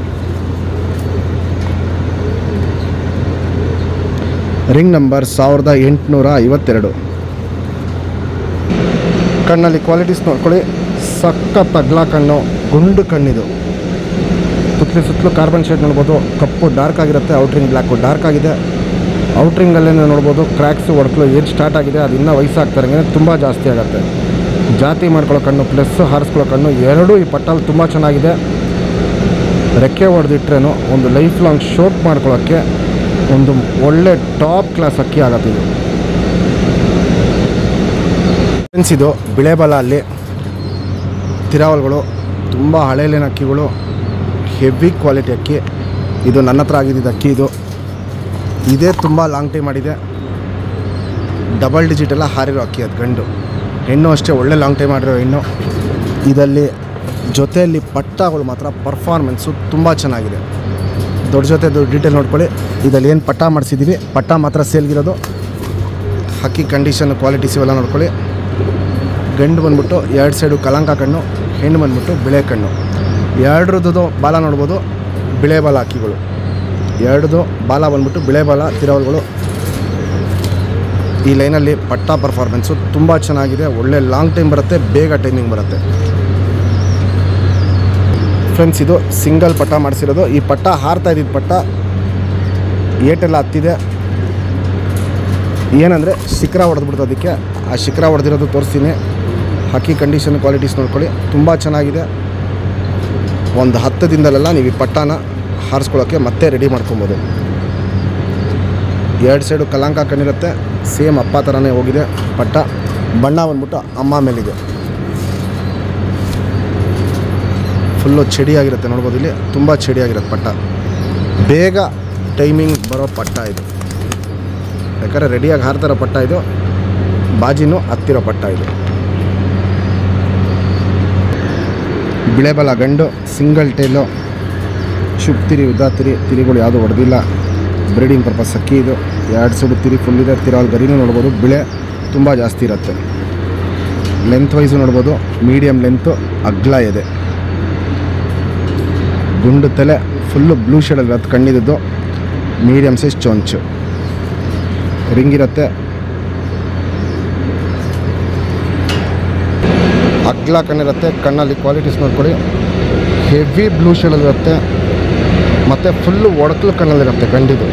[SPEAKER 2] ರಿಂಗ್ ನಂಬರ್ ಸಾವಿರದ ಎಂಟುನೂರ ಐವತ್ತೆರಡು ಕಣ್ಣಲ್ಲಿ ಕ್ವಾಲಿಟೀಸ್ ನೋಡ್ಕೊಳ್ಳಿ ಸಖತ್ ಅಗ್ಲ ಕಣ್ಣು ಗುಂಡು ಕಣ್ಣಿದು ಸುತ್ತಲಿ ಸುತ್ತಲೂ ಕಾರ್ಬನ್ ಶೇಡ್ ನೋಡ್ಬೋದು ಕಪ್ಪು ಡಾರ್ಕ್ ಆಗಿರುತ್ತೆ ಔಟ್ರಿಂಗ್ ಬ್ಲ್ಯಾಕು ಡಾರ್ಕ್ ಆಗಿದೆ ಔಟ್ರಿಂಗಲ್ಲೇ ನೋಡ್ಬೋದು ಕ್ರ್ಯಾಕ್ಸು ಹೊಡ್ಕಲು ಏನು ಸ್ಟಾರ್ಟ್ ಆಗಿದೆ ಅದು ಇನ್ನೂ ವಯಸ್ಸಾಗ್ತಾರಂಗೆ ತುಂಬ ಜಾಸ್ತಿ ಆಗುತ್ತೆ ಜಾತಿ ಮಾಡ್ಕೊಳ್ಳೋ ಕಣ್ಣು ಪ್ಲಸ್ ಹಾರಿಸ್ಕೊಳ್ಳೋ ಕಣ್ಣು ಎರಡೂ ಈ ಪಟ್ಟಲ್ಲಿ ತುಂಬ ಚೆನ್ನಾಗಿದೆ ರೆಕ್ಕೆ ಹೊಡೆದಿಟ್ರೇನು ಒಂದು ಲೈಫ್ ಲಾಂಗ್ ಶೋಕ್ ಮಾಡ್ಕೊಳ್ಳೋಕ್ಕೆ ಒಂದು ಒಳ್ಳೆ ಟಾಪ್ ಕ್ಲಾಸ್ ಅಕ್ಕಿ ಆಗತ್ತೆ ಇದು ಫ್ರೆಂಡ್ಸ್ ಇದು ಬಿಳೆಬಲ ಅಲ್ಲಿ ತಿರಾವಲ್ಗಳು ತುಂಬ ಹಳೆಯಲ್ಲಿನ ಅಕ್ಕಿಗಳು ಹೆವಿ ಕ್ವಾಲಿಟಿ ಅಕ್ಕಿ ಇದು ನನ್ನ ಹತ್ರ ಆಗಿದ್ದಿದ್ದು ಅಕ್ಕಿ ಇದು ಇದೇ ತುಂಬ ಲಾಂಗ್ ಟೈಮ್ ಮಾಡಿದೆ ಡಬಲ್ ಡಿಜಿಟ್ ಎಲ್ಲ ಹಾರಿರೋ ಅಕ್ಕಿ ಅದು ಗಂಡು ಹೆಣ್ಣು ಅಷ್ಟೇ ಒಳ್ಳೆ ಲಾಂಗ್ ಟೈಮ್ ಮಾಡಿರೋ ಹೆಣ್ಣು ಇದರಲ್ಲಿ ಜೊತೆಯಲ್ಲಿ ಪಟ್ಟಗಳು ಮಾತ್ರ ಪರ್ಫಾರ್ಮೆನ್ಸು ತುಂಬ ಚೆನ್ನಾಗಿದೆ ದೊಡ್ಡ ಜೊತೆದು ಡೀಟೇಲ್ ನೋಡ್ಕೊಳ್ಳಿ ಇದರಲ್ಲಿ ಏನು ಪಟ್ಟ ಮಾಡಿಸಿದ್ದೀವಿ ಪಟ್ಟ ಮಾತ್ರ ಸೇಲ್ಗಿರೋದು ಹಕ್ಕಿ ಕಂಡೀಷನ್ ಕ್ವಾಲಿಟೀಸ್ ಇವೆಲ್ಲ ನೋಡ್ಕೊಳ್ಳಿ ಗಂಡು ಬಂದ್ಬಿಟ್ಟು ಎರಡು ಸೈಡು ಕಲಂಕ ಕಣ್ಣು ಹೆಣ್ಣು ಬಂದ್ಬಿಟ್ಟು ಬಿಳೆ ಕಣ್ಣು ಎರಡ್ರದ್ದು ಬಾಲ ನೋಡ್ಬೋದು ಬಿಳೆ ಬಾಲ ಹಕ್ಕಿಗಳು ಎರಡದು ಬಾಲ ಬಂದ್ಬಿಟ್ಟು ಬಿಳೆ ಬಾಲ ತಿರವಲ್ಗಳು ಈ ಲೈನಲ್ಲಿ ಪಟ್ಟ ಪರ್ಫಾರ್ಮೆನ್ಸು ತುಂಬ ಚೆನ್ನಾಗಿದೆ ಒಳ್ಳೆ ಲಾಂಗ್ ಟೈಮ್ ಬರುತ್ತೆ ಬೇಗ ಟೈಮಿಂಗ್ ಬರುತ್ತೆ ಫ್ರೆಂಡ್ಸ್ ಇದು ಸಿಂಗಲ್ ಪಟ್ಟ ಮಾಡಿಸಿರೋದು ಈ ಪಟ್ಟ ಹಾರ್ತಾ ಇದ್ದಿದ್ದು ಪಟ್ಟ ಏಟೆಲ್ಲ ಹತ್ತಿದೆ ಏನಂದರೆ ಶಿಖರ ಹೊಡೆದ್ಬಿಡ್ತು ಅದಕ್ಕೆ ಆ ಶಿಖರ ಹೊಡೆದಿರೋದು ತೋರಿಸ್ತೀನಿ ಹಕ್ಕಿ ಕಂಡೀಷನ್ ಕ್ವಾಲಿಟೀಸ್ ನೋಡ್ಕೊಳ್ಳಿ ತುಂಬ ಚೆನ್ನಾಗಿದೆ ಒಂದು ಹತ್ತು ದಿನದಲ್ಲೆಲ್ಲ ನೀವು ಈ ಪಟ್ಟಾನ ಹಾರಿಸ್ಕೊಳ್ಳೋಕ್ಕೆ ಮತ್ತೆ ರೆಡಿ ಮಾಡ್ಕೊಬೋದು ಎರಡು ಸೈಡು ಕಲಾಂಕ ಕಣ್ಣಿರುತ್ತೆ ಸೇಮ್ ಅಪ್ಪ ಥರನೇ ಹೋಗಿದೆ ಪಟ್ಟ ಬಣ್ಣ ಬಂದ್ಬಿಟ್ಟು ಅಮ್ಮ ಮೇಲಿದೆ ಫುಲ್ಲು ಚಡಿಯಾಗಿರುತ್ತೆ ನೋಡ್ಬೋದು ಇಲ್ಲಿ ತುಂಬ ಚಡಿಯಾಗಿರುತ್ತೆ ಪಟ್ಟ ಬೇಗ ಟೈಮಿಂಗ್ ಬರೋ ಪಟ್ಟ ಇದು ಯಾಕಂದರೆ ರೆಡಿಯಾಗಿ ಹಾರ್ತಿರೋ ಪಟ್ಟ ಇದು ಬಾಜಿನೂ ಹತ್ತಿರೋ ಪಟ್ಟ ಇದು ಬಿಳೆಬಲ ಗಂಡು ಸಿಂಗಲ್ ಟೈಲು ಶುಭ್ ತಿರಿ ಉದ್ದಾ ತಿರಿ ತಿರಿಗಳು ಯಾವುದೂ ಹೊಡೆದಿಲ್ಲ ಬ್ರೀಡಿಂಗ್ ಪರ್ಪಸ್ ಅಕ್ಕಿ ಇದು ಎರಡು ಸೈಡು ತಿರಿ ಫುಲ್ ಇದೆ ತಿರಾವಲ್ ಗರಿನೂ ನೋಡ್ಬೋದು ಬಿಳೆ ತುಂಬ ಜಾಸ್ತಿ ಇರುತ್ತೆ ಲೆಂತ್ ವೈಸು ನೋಡ್ಬೋದು ಮೀಡಿಯಮ್ ಲೆಂತು ಅಗ್ಲ ಇದೆ ಗುಂಡು ತಲೆ ಫುಲ್ಲು ಬ್ಲೂ ಶೇಡಲ್ಲಿ ಇರುತ್ತೆ ಕಣ್ಣಿದ್ದು ಮೀಡಿಯಮ್ ಸೈಜ್ ಚೊಂಚು ರಿಂಗ್ ಇರುತ್ತೆ ಅಗ್ಲ ಕಣ್ಣಿರುತ್ತೆ ಕಣ್ಣಲ್ಲಿ ಕ್ವಾಲಿಟೀಸ್ ನೋಡ್ಕೊಳ್ಳಿ ಹೆವಿ ಬ್ಲೂ ಶೇಡಲ್ಲಿರುತ್ತೆ ಮತ್ತು ಫುಲ್ಲು ಒಡಕಲು ಕಣ್ಣಲ್ಲಿರುತ್ತೆ ಗಂಡಿದು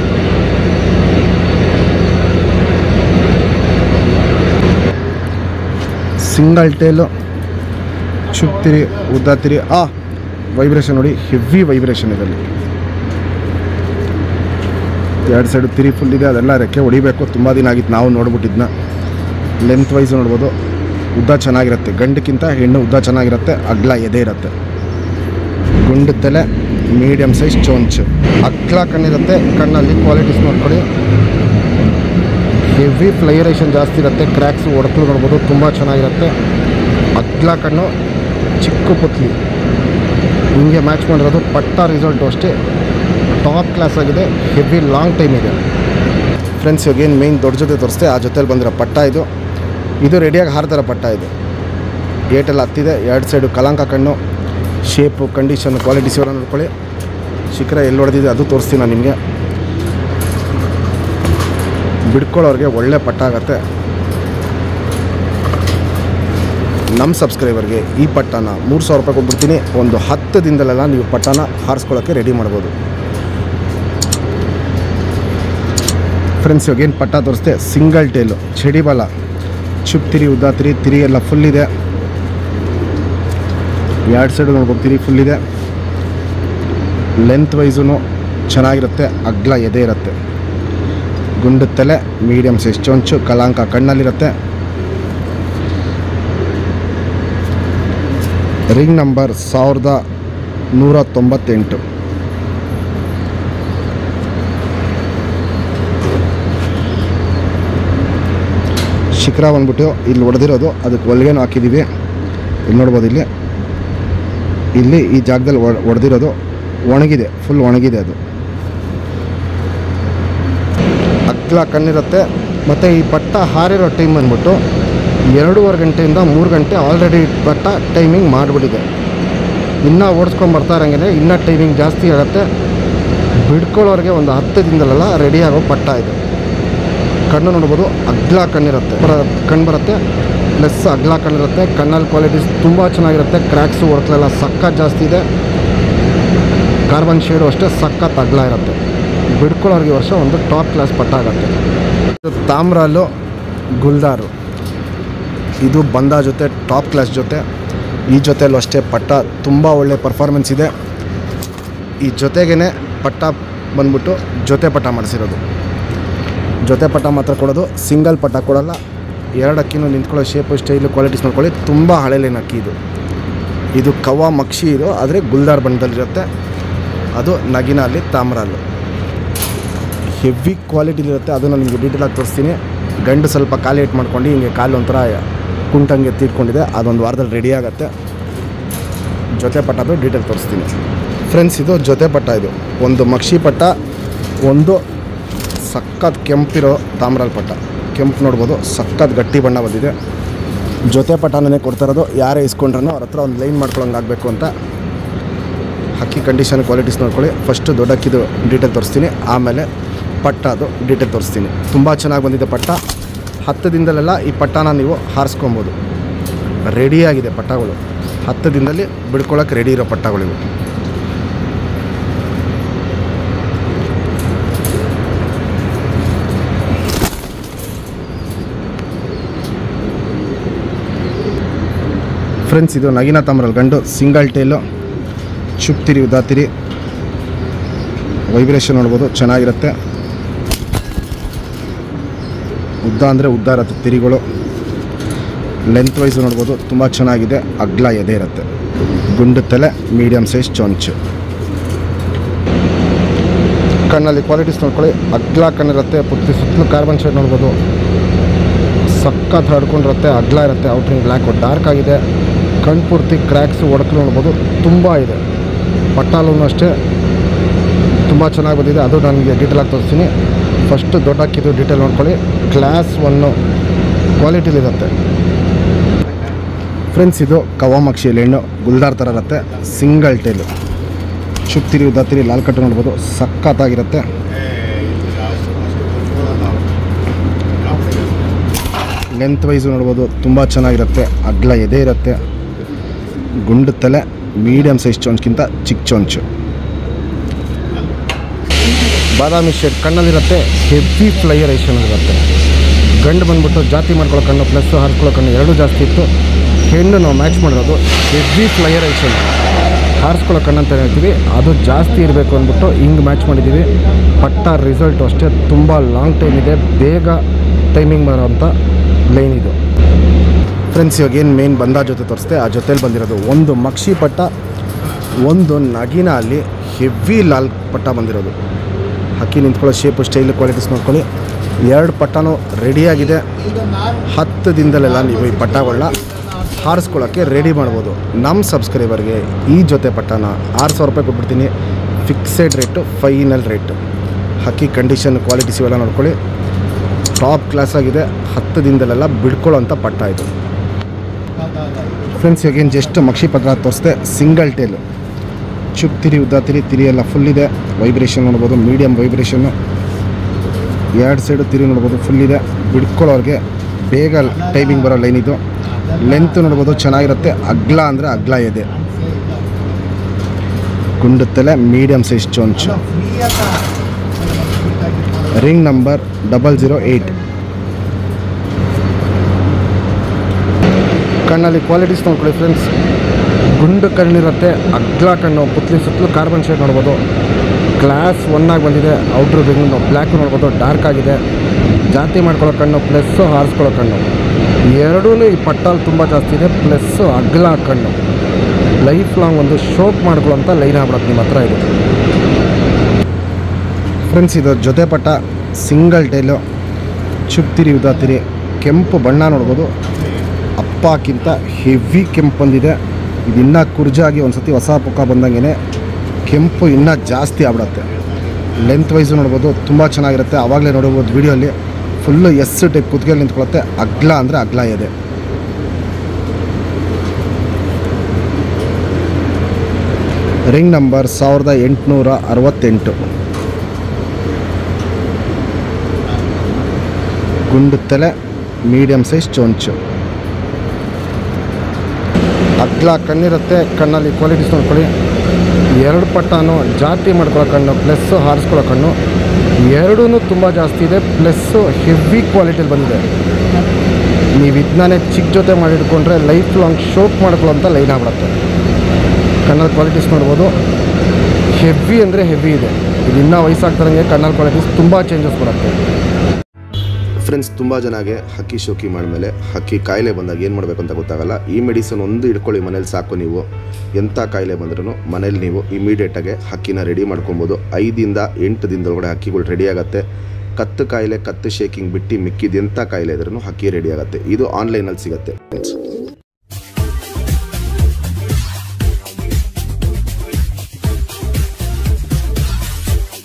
[SPEAKER 2] ಸಿಂಗಲ್ ಟೇಲು ಚುಪ್ತಿರಿ ಉದ್ದಾತಿರಿ ಆ ವೈಬ್ರೇಷನ್ ನೋಡಿ ಹೆವಿ ವೈಬ್ರೇಷನ್ ಇದರಲ್ಲಿ ಎರಡು ಸೈಡು ತಿರಿ ಫುಲ್ ಇದೆ ಅದೆಲ್ಲ ರೆಕ್ಕೆ ಹೊಡಿಬೇಕು ತುಂಬ ದಿನ ಆಗಿತ್ತು ನಾವು ನೋಡ್ಬಿಟ್ಟಿದ್ನ ಲೆಂತ್ ವೈಸ್ ನೋಡ್ಬೋದು ಉದ್ದ ಚೆನ್ನಾಗಿರುತ್ತೆ ಗಂಡಕ್ಕಿಂತ ಹೆಣ್ಣು ಉದ್ದ ಚೆನ್ನಾಗಿರುತ್ತೆ ಅಗ್ಲ ಎದೆ ಇರುತ್ತೆ ಗುಂಡು ತಲೆ ಮೀಡಿಯಮ್ ಸೈಜ್ ಚೋಂಚ್ ಅಗ್ಲ ಕಣ್ಣಿರುತ್ತೆ ಕಣ್ಣಲ್ಲಿ ಕ್ವಾಲಿಟೀಸ್ ನೋಡ್ಕೊಳ್ಳಿ ಹೆವಿ ಫ್ಲೈರೇಷನ್ ಜಾಸ್ತಿ ಇರುತ್ತೆ ಕ್ರ್ಯಾಕ್ಸ್ ಒಡಕಲು ನೋಡ್ಬೋದು ತುಂಬ ಚೆನ್ನಾಗಿರುತ್ತೆ ಅಗ್ಲ ಕಣ್ಣು ಚಿಕ್ಕ ಪುತ್ಲಿ ಹಿಂಗೆ ಮ್ಯಾಚ್ ಮಾಡಿರೋದು ಪಟ್ಟ ರಿಸಲ್ಟು ಅಷ್ಟೇ ಟಾಪ್ ಕ್ಲಾಸ್ ಆಗಿದೆ ಹೆವಿ ಲಾಂಗ್ ಟೈಮ್ ಇದೆ ಫ್ರೆಂಡ್ಸ್ ಇವಾಗ ಏನು ಮೇಯ್ನ್ ದೊಡ್ಡ ಜೊತೆ ತೋರಿಸ್ತೆ ಆ ಜೊತೆಲಿ ಬಂದಿರೋ ಪಟ್ಟ ಇದು ಇದು ರೆಡಿಯಾಗಿ ಹಾರ್ತಾರ ಪಟ್ಟ ಇದು ಏಟೆಲ್ಲ ಹತ್ತಿದೆ ಎರಡು ಸೈಡು ಕಲಾಂಕ ಕಣ್ಣು ಶೇಪು ಕಂಡೀಷನ್ ಕ್ವಾಲಿಟೀಸ್ ಇವೆಲ್ಲ ನೋಡ್ಕೊಳ್ಳಿ ಶಿಖರ ಎಲ್ಲಿ ಹೊಡೆದಿದೆ ಅದು ತೋರಿಸ್ತೀನಿ ನಾನು ನಿಮಗೆ ಬಿಡ್ಕೊಳ್ಳೋರಿಗೆ ಒಳ್ಳೆ ಪಟ್ಟ ಆಗತ್ತೆ ನಮ್ಮ ಸಬ್ಸ್ಕ್ರೈಬರ್ಗೆ ಈ ಪಟ್ಟನ ಮೂರು ಸಾವಿರ ರೂಪಾಯಿ ಕೊಟ್ಬಿಡ್ತೀನಿ ಒಂದು ಹತ್ತು ದಿನದಲ್ಲೆಲ್ಲ ನೀವು ಪಟ್ಟನ ಹಾರಿಸ್ಕೊಳ್ಳೋಕ್ಕೆ ರೆಡಿ ಮಾಡ್ಬೋದು ಫ್ರೆಂಡ್ಸ್ ಇವಾಗ ಏನು ಪಟ್ಟ ತೋರಿಸ್ತೆ ಸಿಂಗಲ್ ಟೇಲು ಚಡಿಬಲ ಚುಪ್ ತಿರಿ ಉದ್ದ ತಿರಿ ತಿರಿ ಎಲ್ಲ ಫುಲ್ ಇದೆ ಎರಡು ಸೈಡು ನೋಡ್ಬೋದು ತಿರಿ ಫುಲ್ ಇದೆ ಲೆಂತ್ ವೈಸು ಚೆನ್ನಾಗಿರುತ್ತೆ ಅಗ್ಲ ಎದೆ ಇರುತ್ತೆ ಗುಂಡು ತಲೆ ಮೀಡಿಯಮ್ ಸೈಜ್ ಚೊಂಚು ಕಲಾಂಕ ಕಣ್ಣಲ್ಲಿರುತ್ತೆ ರಿಂಗ್ ನಂಬರ್ ಸಾವಿರದ ನೂರ ತೊಂಬತ್ತೆಂಟು ಶಿಖರ ಬಂದ್ಬಿಟ್ಟು ಇಲ್ಲಿ ಹೊಡೆದಿರೋದು ಅದಕ್ಕೆ ಹೊಲಿಗೆನೂ ಹಾಕಿದ್ದೀವಿ ಇಲ್ಲಿ ನೋಡ್ಬೋದು ಇಲ್ಲಿ ಇಲ್ಲಿ ಈ ಜಾಗದಲ್ಲಿ ಹೊಡೆದಿರೋದು ಒಣಗಿದೆ ಫುಲ್ ಒಣಗಿದೆ ಅದು ಅಗ್ಲ ಕಣ್ಣಿರುತ್ತೆ ಮತ್ತು ಈ ಪಟ್ಟ ಹಾರಿರೋ ಟೈಮ್ ಬಂದ್ಬಿಟ್ಟು ಎರಡೂವರೆ ಗಂಟೆಯಿಂದ ಮೂರು ಗಂಟೆ ಆಲ್ರೆಡಿ ಪಟ್ಟ ಟೈಮಿಂಗ್ ಮಾಡಿಬಿಟ್ಟಿದೆ ಇನ್ನೂ ಓಡಿಸ್ಕೊಂಡು ಬರ್ತಾ ಇರೋಂಗೆ ಇನ್ನೂ ಟೈಮಿಂಗ್ ಜಾಸ್ತಿ ಆಗುತ್ತೆ ಬಿಡ್ಕೊಳ್ಳೋರಿಗೆ ಒಂದು ಹತ್ತು ದಿನದಲ್ಲೆಲ್ಲ ರೆಡಿ ಆಗೋ ಪಟ್ಟ ಇದು ಕಣ್ಣು ನೋಡ್ಬೋದು ಅಗ್ಲ ಕಣ್ಣಿರುತ್ತೆ ಬರ ಕಣ್ಣು ಬರುತ್ತೆ ಪ್ಲಸ್ ಅಗ್ಲ ಕಣ್ಣಿರುತ್ತೆ ಕಣ್ಣಲ್ಲಿ ಕ್ವಾಲಿಟೀಸ್ ತುಂಬ ಚೆನ್ನಾಗಿರುತ್ತೆ ಕ್ರ್ಯಾಕ್ಸು ಹೊರತಲೆಲ್ಲ ಸಖತ್ ಜಾಸ್ತಿ ಇದೆ ಕಾರ್ಬನ್ ಶೇಡು ಅಷ್ಟೇ ಸಖತ್ ಅಗ್ಲ ಇರುತ್ತೆ ಬಿಡ್ಕೊಳ್ಳೋರಿಗೆ ಈ ವರ್ಷ ಒಂದು ಟಾಪ್ ಕ್ಲಾಸ್ ಪಟ್ಟ ಆಗುತ್ತೆ ಇದು ತಾಮ್ರಲ್ಲು ಗುಲ್ದಾರು ಇದು ಬಂದ ಜೊತೆ ಟಾಪ್ ಕ್ಲಾಸ್ ಜೊತೆ ಈ ಜೊತೆಯಲ್ಲೂ ಅಷ್ಟೇ ಪಟ್ಟ ತುಂಬ ಒಳ್ಳೆ ಪರ್ಫಾರ್ಮೆನ್ಸ್ ಇದೆ ಈ ಜೊತೆಗೇ ಪಟ್ಟ ಬಂದ್ಬಿಟ್ಟು ಜೊತೆ ಪಟ್ಟ ಮಾಡಿಸಿರೋದು ಜೊತೆ ಪಟ್ಟ ಮಾತ್ರ ಕೊಡೋದು ಸಿಂಗಲ್ ಪಟ್ಟ ಕೊಡಲ್ಲ ಎರಡು ಅಕ್ಕಿನೂ ನಿಂತ್ಕೊಳ್ಳೋ ಶೇಪು ಸ್ಟೈಲು ಕ್ವಾಲಿಟೀಸ್ ನೋಡ್ಕೊಳ್ಳಿ ತುಂಬ ಹಳೆಲೇನು ಅಕ್ಕಿ ಇದು ಇದು ಕವ್ವ ಮಕ್ಷಿ ಇದು ಆದರೆ ಗುಲ್ದಾರ್ ಬಣ್ಣದಲ್ಲಿರುತ್ತೆ ಅದು ನಗಿನ ಅಲ್ಲಿ ತಾಮ್ರಲ್ಲು ಹೆವಿ ಕ್ವಾಲಿಟಿಲಿರುತ್ತೆ ಅದನ್ನು ನಿಮಗೆ ಡೀಟೇಲಾಗಿ ತೋರಿಸ್ತೀನಿ ಗಂಡು ಸ್ವಲ್ಪ ಕಾಲು ಏಟ್ ಮಾಡ್ಕೊಂಡು ಹಿಂಗೆ ಕಾಲು ಒಂಥರ ಕುಂಟಂಗೆ ತೀರ್ಕೊಂಡಿದೆ ಅದೊಂದು ವಾರದಲ್ಲಿ ರೆಡಿ ಆಗುತ್ತೆ ಜೊತೆ ಪಟ್ಟದು ಡೀಟೇಲ್ ತೋರಿಸ್ತೀನಿ ಫ್ರೆಂಡ್ಸ್ ಇದು ಜೊತೆ ಪಟ್ಟ ಇದು ಒಂದು ಮಕ್ಷಿ ಪಟ್ಟ ಒಂದು ಸಖತ್ ಕೆಂಪಿರೋ ತಾಮ್ರಾಲ್ ಪಟ್ಟ ಕೆಂಪು ನೋಡ್ಬೋದು ಸಖತ್ ಗಟ್ಟಿ ಬಣ್ಣ ಬಂದಿದೆ ಜೊತೆ ಪಟ್ಟನೇ ಕೊಡ್ತಾ ಇರೋದು ಯಾರೇ ಇಸ್ಕೊಂಡ್ರೂ ಅವ್ರ ಹತ್ರ ಒಂದು ಲೈನ್ ಮಾಡ್ಕೊಳಂಗೆ ಆಗಬೇಕು ಅಂತ ಹಕ್ಕಿ ಕಂಡೀಷನ್ ಕ್ವಾಲಿಟೀಸ್ ನೋಡ್ಕೊಳ್ಳಿ ಫಸ್ಟು ದೊಡ್ಡ ಅಕ್ಕಿದು ಡೀಟೇಲ್ ತೋರಿಸ್ತೀನಿ ಆಮೇಲೆ ಪಟ್ಟ ಅದು ಡೀಟೇಲ್ ತೋರಿಸ್ತೀನಿ ತುಂಬ ಚೆನ್ನಾಗಿ ಬಂದಿದೆ ಪಟ್ಟ ಹತ್ತು ದಿನದಲ್ಲೆಲ್ಲ ಈ ಪಟ್ಟನ ನೀವು ಹಾರಿಸ್ಕೊಬೋದು ರೆಡಿಯಾಗಿದೆ ಪಟ್ಟಗಳು ಹತ್ತು ದಿನದಲ್ಲಿ ಬಿಡ್ಕೊಳ್ಳೋಕೆ ರೆಡಿ ಇರೋ ಪಟ್ಟಗಳಿವು ಫ್ರೆಂಡ್ಸ್ ಇದು ನಗಿನ ತಾಮ್ರಲ್ಲಿ ಗಂಡು ಸಿಂಗಲ್ ಟೇಲು ಚುಪ್ತಿರಿ ಉದಾತಿರಿ ವೈಬ್ರೇಷನ್ ನೋಡ್ಬೋದು ಚೆನ್ನಾಗಿರುತ್ತೆ ಉದ್ದ ಅಂದರೆ ಉದ್ದ ಇರುತ್ತೆ ತಿರಿಗಳು ಲೆಂತ್ ವೈಸ್ ನೋಡ್ಬೋದು ತುಂಬ ಚೆನ್ನಾಗಿದೆ ಅಗ್ಲ ಎದೆ ಇರುತ್ತೆ ಗುಂಡು ತಲೆ ಮೀಡಿಯಮ್ ಸೈಜ್ ಚೊಂಚು ಕಣ್ಣಲ್ಲಿ ಕ್ವಾಲಿಟೀಸ್ ನೋಡ್ಕೊಳ್ಳಿ ಅಗ್ಲ ಕಣ್ಣಿರುತ್ತೆ ಪುತ್ತಿ ಸುತ್ತಲೂ ಕಾರ್ಬನ್ ಶೇಡ್ ನೋಡ್ಬೋದು ಸಖತ್ ಹರ್ಕೊಂಡಿರುತ್ತೆ ಅಗ್ಲ ಇರುತ್ತೆ ಔಟ್ರಿಂಗ್ ಬ್ಲ್ಯಾಕು ಡಾರ್ಕ್ ಆಗಿದೆ ಕಣ್ಣು ಪೂರ್ತಿ ಕ್ರ್ಯಾಕ್ಸು ಒಡಕಲು ನೋಡ್ಬೋದು ತುಂಬ ಇದೆ ಪಟ್ಟಾಲೂ ಅಷ್ಟೇ ತುಂಬ ಚೆನ್ನಾಗಿ ಬಂದಿದೆ ಅದು ನನಗೆ ಡೀಟೇಲಾಗಿ ತೋರಿಸ್ತೀನಿ ಫಸ್ಟ್ ದೊಡ್ಡ ಅಕ್ಕಿದು ಡೀಟೇಲ್ ನೋಡ್ಕೊಳ್ಳಿ ಕ್ಲಾಸ್ ಒನ್ನು ಕ್ವಾಲಿಟಿಲಿರುತ್ತೆ ಫ್ರೆಂಡ್ಸ್ ಇದು ಕವಾಮಕ್ಷಿಯಲ್ಲಿ ಹೆಣ್ಣು ಗುಲ್ದಾರ್ ಥರ ಇರುತ್ತೆ ಸಿಂಗಲ್ ಟೇಲು ಚುಪ್ತಿರಿ ಉದ್ದತ್ತಿರಿ ಲಾಲ್ ಕಟ್ಟು ನೋಡ್ಬೋದು ಸಖತ್ತಾಗಿರುತ್ತೆ ಲೆಂತ್ ವೈಸು ನೋಡ್ಬೋದು ತುಂಬ ಚೆನ್ನಾಗಿರುತ್ತೆ ಅಗ್ಲ ಎದೆ ಇರುತ್ತೆ ಗುಂಡು ತಲೆ ಮೀಡಿಯಮ್ ಸೈಜ್ ಚೊಂಚ್ಗಿಂತ ಚಿಕ್ಕ ಚೊಂಚು ಬಾದಾಮಿ ಶೇಡ್ ಕಣ್ಣಲ್ಲಿರುತ್ತೆ ಹೆವಿ ಫ್ಲೈಯರೇಷನ್ ಇರುತ್ತೆ ಗಂಡು ಬಂದ್ಬಿಟ್ಟು ಜಾತಿ ಮಾಡ್ಕೊಳ್ಳೋ ಕಣ್ಣು ಪ್ಲಸ್ ಹರ್ಕೊಳ್ಳೋ ಕಣ್ಣು ಎರಡೂ ಜಾಸ್ತಿ ಇತ್ತು ಹೆಣ್ಣು ನಾವು ಮ್ಯಾಚ್ ಮಾಡಿರೋದು ಹೆವಿ ಫ್ಲೈಯರೇಷನ್ ಹಾರಿಸ್ಕೊಳ್ಳೋ ಕಣ್ಣು ಅಂತ ಹೇಳ್ತೀವಿ ಅದು ಜಾಸ್ತಿ ಇರಬೇಕು ಅಂದ್ಬಿಟ್ಟು ಹಿಂಗೆ ಮ್ಯಾಚ್ ಮಾಡಿದ್ದೀವಿ ಪಟ್ಟ ರಿಸಲ್ಟು ಅಷ್ಟೇ ತುಂಬ ಲಾಂಗ್ ಟೈಮ್ ಇದೆ ಬೇಗ ಟೈಮಿಂಗ್ ಬರೋವಂಥ ಲೈನ್ ಇದು ಫ್ರೆಂಡ್ಸ್ ಇವಾಗ ಏನು ಮೇನ್ ಬಂದ ಜೊತೆ ತೋರಿಸ್ತೆ ಆ ಜೊತೆಲಿ ಬಂದಿರೋದು ಒಂದು ಮಕ್ಷಿ ಪಟ್ಟ ಒಂದು ನಗಿನ ಅಲ್ಲಿ ಹೆವಿ ಲಾಲ್ ಪಟ್ಟ ಬಂದಿರೋದು ಹಕ್ಕಿ ನಿಂತ್ಕೊಳ್ಳೋ ಶೇಪು ಸ್ಟೈಲು ಕ್ವಾಲಿಟೀಸ್ ನೋಡ್ಕೊಳ್ಳಿ ಎರಡು ಪಟ್ಟನೂ ರೆಡಿಯಾಗಿದೆ ಹತ್ತು ದಿನದಲ್ಲೆಲ್ಲ ನೀವು ಈ ಪಟ್ಟಗಳನ್ನ ಹಾರಿಸ್ಕೊಳ್ಳೋಕ್ಕೆ ರೆಡಿ ಮಾಡ್ಬೋದು ನಮ್ಮ ಸಬ್ಸ್ಕ್ರೈಬರ್ಗೆ ಈ ಜೊತೆ ಪಟ್ಟನ ಆರು ಸಾವಿರ ರೂಪಾಯಿ ಕೊಟ್ಬಿಡ್ತೀನಿ ಫಿಕ್ಸೆಡ್ ರೇಟು ಫೈನಲ್ ರೇಟು ಹಕ್ಕಿ ಕಂಡೀಷನ್ ಕ್ವಾಲಿಟೀಸ್ ಇವೆಲ್ಲ ನೋಡ್ಕೊಳ್ಳಿ ಟಾಪ್ ಕ್ಲಾಸ್ ಆಗಿದೆ ಹತ್ತು ದಿನದಲ್ಲೆಲ್ಲ ಬಿಡ್ಕೊಳ್ಳೋಂಥ ಪಟ್ಟ ಇದು ಫ್ರೆಂಡ್ಸ್ ಇವಾಗ ಏನು ಜಸ್ಟ್ ಮಕ್ಷಿ ಪತ್ರ ತೋರಿಸ್ದೆ ಸಿಂಗಲ್ ಟೇಲು ಚುಪ್ ತಿರಿ ಉದ್ದ ತಿರಿ ತಿರಿ ಎಲ್ಲ ಫುಲ್ ಇದೆ ವೈಬ್ರೇಷನ್ ನೋಡ್ಬೋದು ಮೀಡಿಯಮ್ ವೈಬ್ರೇಷನ್ನು ಎರಡು ಸೈಡು ತಿರಿ ನೋಡ್ಬೋದು ಫುಲ್ ಇದೆ ಬಿಡ್ಕೊಳ್ಳೋರಿಗೆ ಬೇಗ ಟೈಮಿಂಗ್ ಬರೋ ಲೈನ್ ಇದು ಲೆಂತ್ ನೋಡ್ಬೋದು ಚೆನ್ನಾಗಿರುತ್ತೆ ಅಗ್ಲ ಅಂದರೆ ಅಗ್ಲ ಇದೆ ಗುಂಡು ತಲೆ ಮೀಡಿಯಮ್ ಸೈಜ್ ಚೊಂಚು ring number double zero eight ಕಣ್ಣಲ್ಲಿ ಕ್ವಾಲಿಟೀಸ್ ನೋಡ್ಕೊಳ್ಳಿ ಫ್ರೆಂಡ್ಸ್ ಗುಂಡು ಕಣ್ಣಿರುತ್ತೆ ಅಗ್ಲ ಕಣ್ಣು ಪುತ್ಲಿ ಸುತ್ತಲೂ ಕಾರ್ಬನ್ ಶೇಡ್ ನೋಡ್ಬೋದು ಕ್ಲಾಸ್ ಒನ್ನಾಗಿ ಬಂದಿದೆ ಔಟ್ರ್ ರಿಂಗ್ ಬ್ಲ್ಯಾಕ್ ನೋಡ್ಬೋದು ಡಾರ್ಕ್ ಆಗಿದೆ ಜಾತಿ ಮಾಡ್ಕೊಳ್ಳೋ ಕಣ್ಣು ಪ್ಲಸ್ಸು ಹಾರಿಸ್ಕೊಳ್ಳೋ ಕಣ್ಣು ಎರಡೂ ಈ ಪಟ್ಟಲ್ಲಿ ತುಂಬ ಜಾಸ್ತಿ ಇದೆ ಪ್ಲಸ್ಸು ಅಗ್ಲ ಕಣ್ಣು ಲೈಫ್ ಲಾಂಗ್ ಒಂದು ಶೋಕ್ ಮಾಡ್ಕೊಳ್ಳೋಂಥ ಲೈನ್ ಆಗ್ಬಿಡುತ್ತೆ ನಿಮ್ಮ ಹತ್ರ ಇದು ಫ್ರೆಂಡ್ಸ್ ಇದು ಜೊತೆ ಪಟ್ಟ ಸಿಂಗಲ್ ಟೈಲು ಚುಪ್ತಿರಿ ಉದಾತಿರಿ ಕೆಂಪು ಬಣ್ಣ ನೋಡ್ಬೋದು ಅಪ್ಪಕ್ಕಿಂತ ಹೆವಿ ಕೆಂಪು ಬಂದಿದೆ ಇದು ಇನ್ನೂ ಕುರ್ಜಾಗಿ ಒಂದು ಸತಿ ಹೊಸ ಪುಕ್ಕ ಬಂದಂಗೆ ಕೆಂಪು ಇನ್ನೂ ಜಾಸ್ತಿ ಆಗ್ಬಿಡತ್ತೆ ಲೆಂತ್ ವೈಸು ನೋಡ್ಬೋದು ತುಂಬ ಚೆನ್ನಾಗಿರುತ್ತೆ ಆವಾಗಲೇ ನೋಡ್ಬೋದು ವೀಡಿಯೋಲಿ ಫುಲ್ಲು ಎಸ್ ಟೈಪ್ ಕುತ್ತಿಗೆ ನಿಂತ್ಕೊಳ್ಳುತ್ತೆ ಅಗ್ಲ ಅಂದರೆ ಅಗ್ಲ ಇದೆ ರಿಂಗ್ ನಂಬರ್ ಸಾವಿರದ ಎಂಟುನೂರ ಅರವತ್ತೆಂಟು ಗುಂಡು ತಲೆ ಮೀಡಿಯಮ್ ಸೈಜ್ ಚೊಂಚು ಅಗ್ಲ ಕಣ್ಣಿರುತ್ತೆ ಕಣ್ಣಲ್ಲಿ ಕ್ವಾಲಿಟೀಸ್ ನೋಡ್ಕೊಳ್ಳಿ ಎರಡು ಪಟ್ಟನು ಜಾತಿ ಮಾಡ್ಕೊಳ್ಳೋ ಕಣ್ಣು ಪ್ಲಸ್ಸು ಹಾರಿಸ್ಕೊಳ್ಳೋ ಕಣ್ಣು ಎರಡೂ ತುಂಬ ಜಾಸ್ತಿ ಇದೆ ಪ್ಲಸ್ಸು ಹೆವಿ ಕ್ವಾಲಿಟಿಲಿ ಬಂದಿದೆ ನೀವು ಇದನ್ನೇ ಚಿಕ್ಕ ಜೊತೆ ಮಾಡಿಟ್ಕೊಂಡ್ರೆ ಲೈಫ್ ಲಾಂಗ್ ಶೋಕ್ ಮಾಡ್ಕೊಳ್ಳೋಂಥ ಲೈನ್ ಆಗ್ಬಿಡುತ್ತೆ ಕಣ್ಣಲ್ಲಿ ಕ್ವಾಲಿಟೀಸ್ ನೋಡ್ಬೋದು ಹೆವಿ ಅಂದರೆ ಹೆವಿ ಇದೆ ಇದು ಇನ್ನೂ ವಯಸ್ಸಾಗ್ತಾರಂಗೆ ಕಣ್ಣಲ್ಲಿ ಕ್ವಾಲಿಟೀಸ್ ತುಂಬ ಚೇಂಜಸ್ ಬರುತ್ತೆ
[SPEAKER 1] ಫ್ರೆಂಡ್ಸ್ ತುಂಬ ಜನಗೆ ಹಕ್ಕಿ ಶೋಕಿ ಮಾಡಿದ್ಮೇಲೆ ಹಕ್ಕಿ ಕಾಯಿಲೆ ಬಂದಾಗ ಏನು ಮಾಡಬೇಕು ಅಂತ ಗೊತ್ತಾಗಲ್ಲ ಈ ಮೆಡಿಸನ್ ಒಂದು ಇಟ್ಕೊಳ್ಳಿ ಮನೇಲಿ ಸಾಕು ನೀವು ಎಂಥ ಕಾಯಿಲೆ ಬಂದ್ರೂ ಮನೇಲಿ ನೀವು ಇಮಿಡಿಯೇಟಾಗಿ ಹಕ್ಕಿನ ರೆಡಿ ಮಾಡ್ಕೊಬೋದು ಐದಿಂದ ಎಂಟು ದಿನದೊಳಗಡೆ ಹಕ್ಕಿಗಳು ರೆಡಿ ಆಗುತ್ತೆ ಕತ್ತು ಕಾಯಿಲೆ ಕತ್ತು ಶೇಕಿಂಗ್ ಬಿಟ್ಟು ಮಿಕ್ಕಿದ ಎಂಥ ಕಾಯಿಲೆ ಇದ್ರೂ ಹಕ್ಕಿ ರೆಡಿ ಆಗುತ್ತೆ ಇದು ಆನ್ಲೈನಲ್ಲಿ ಸಿಗುತ್ತೆ ಫ್ರೆಂಡ್ಸ್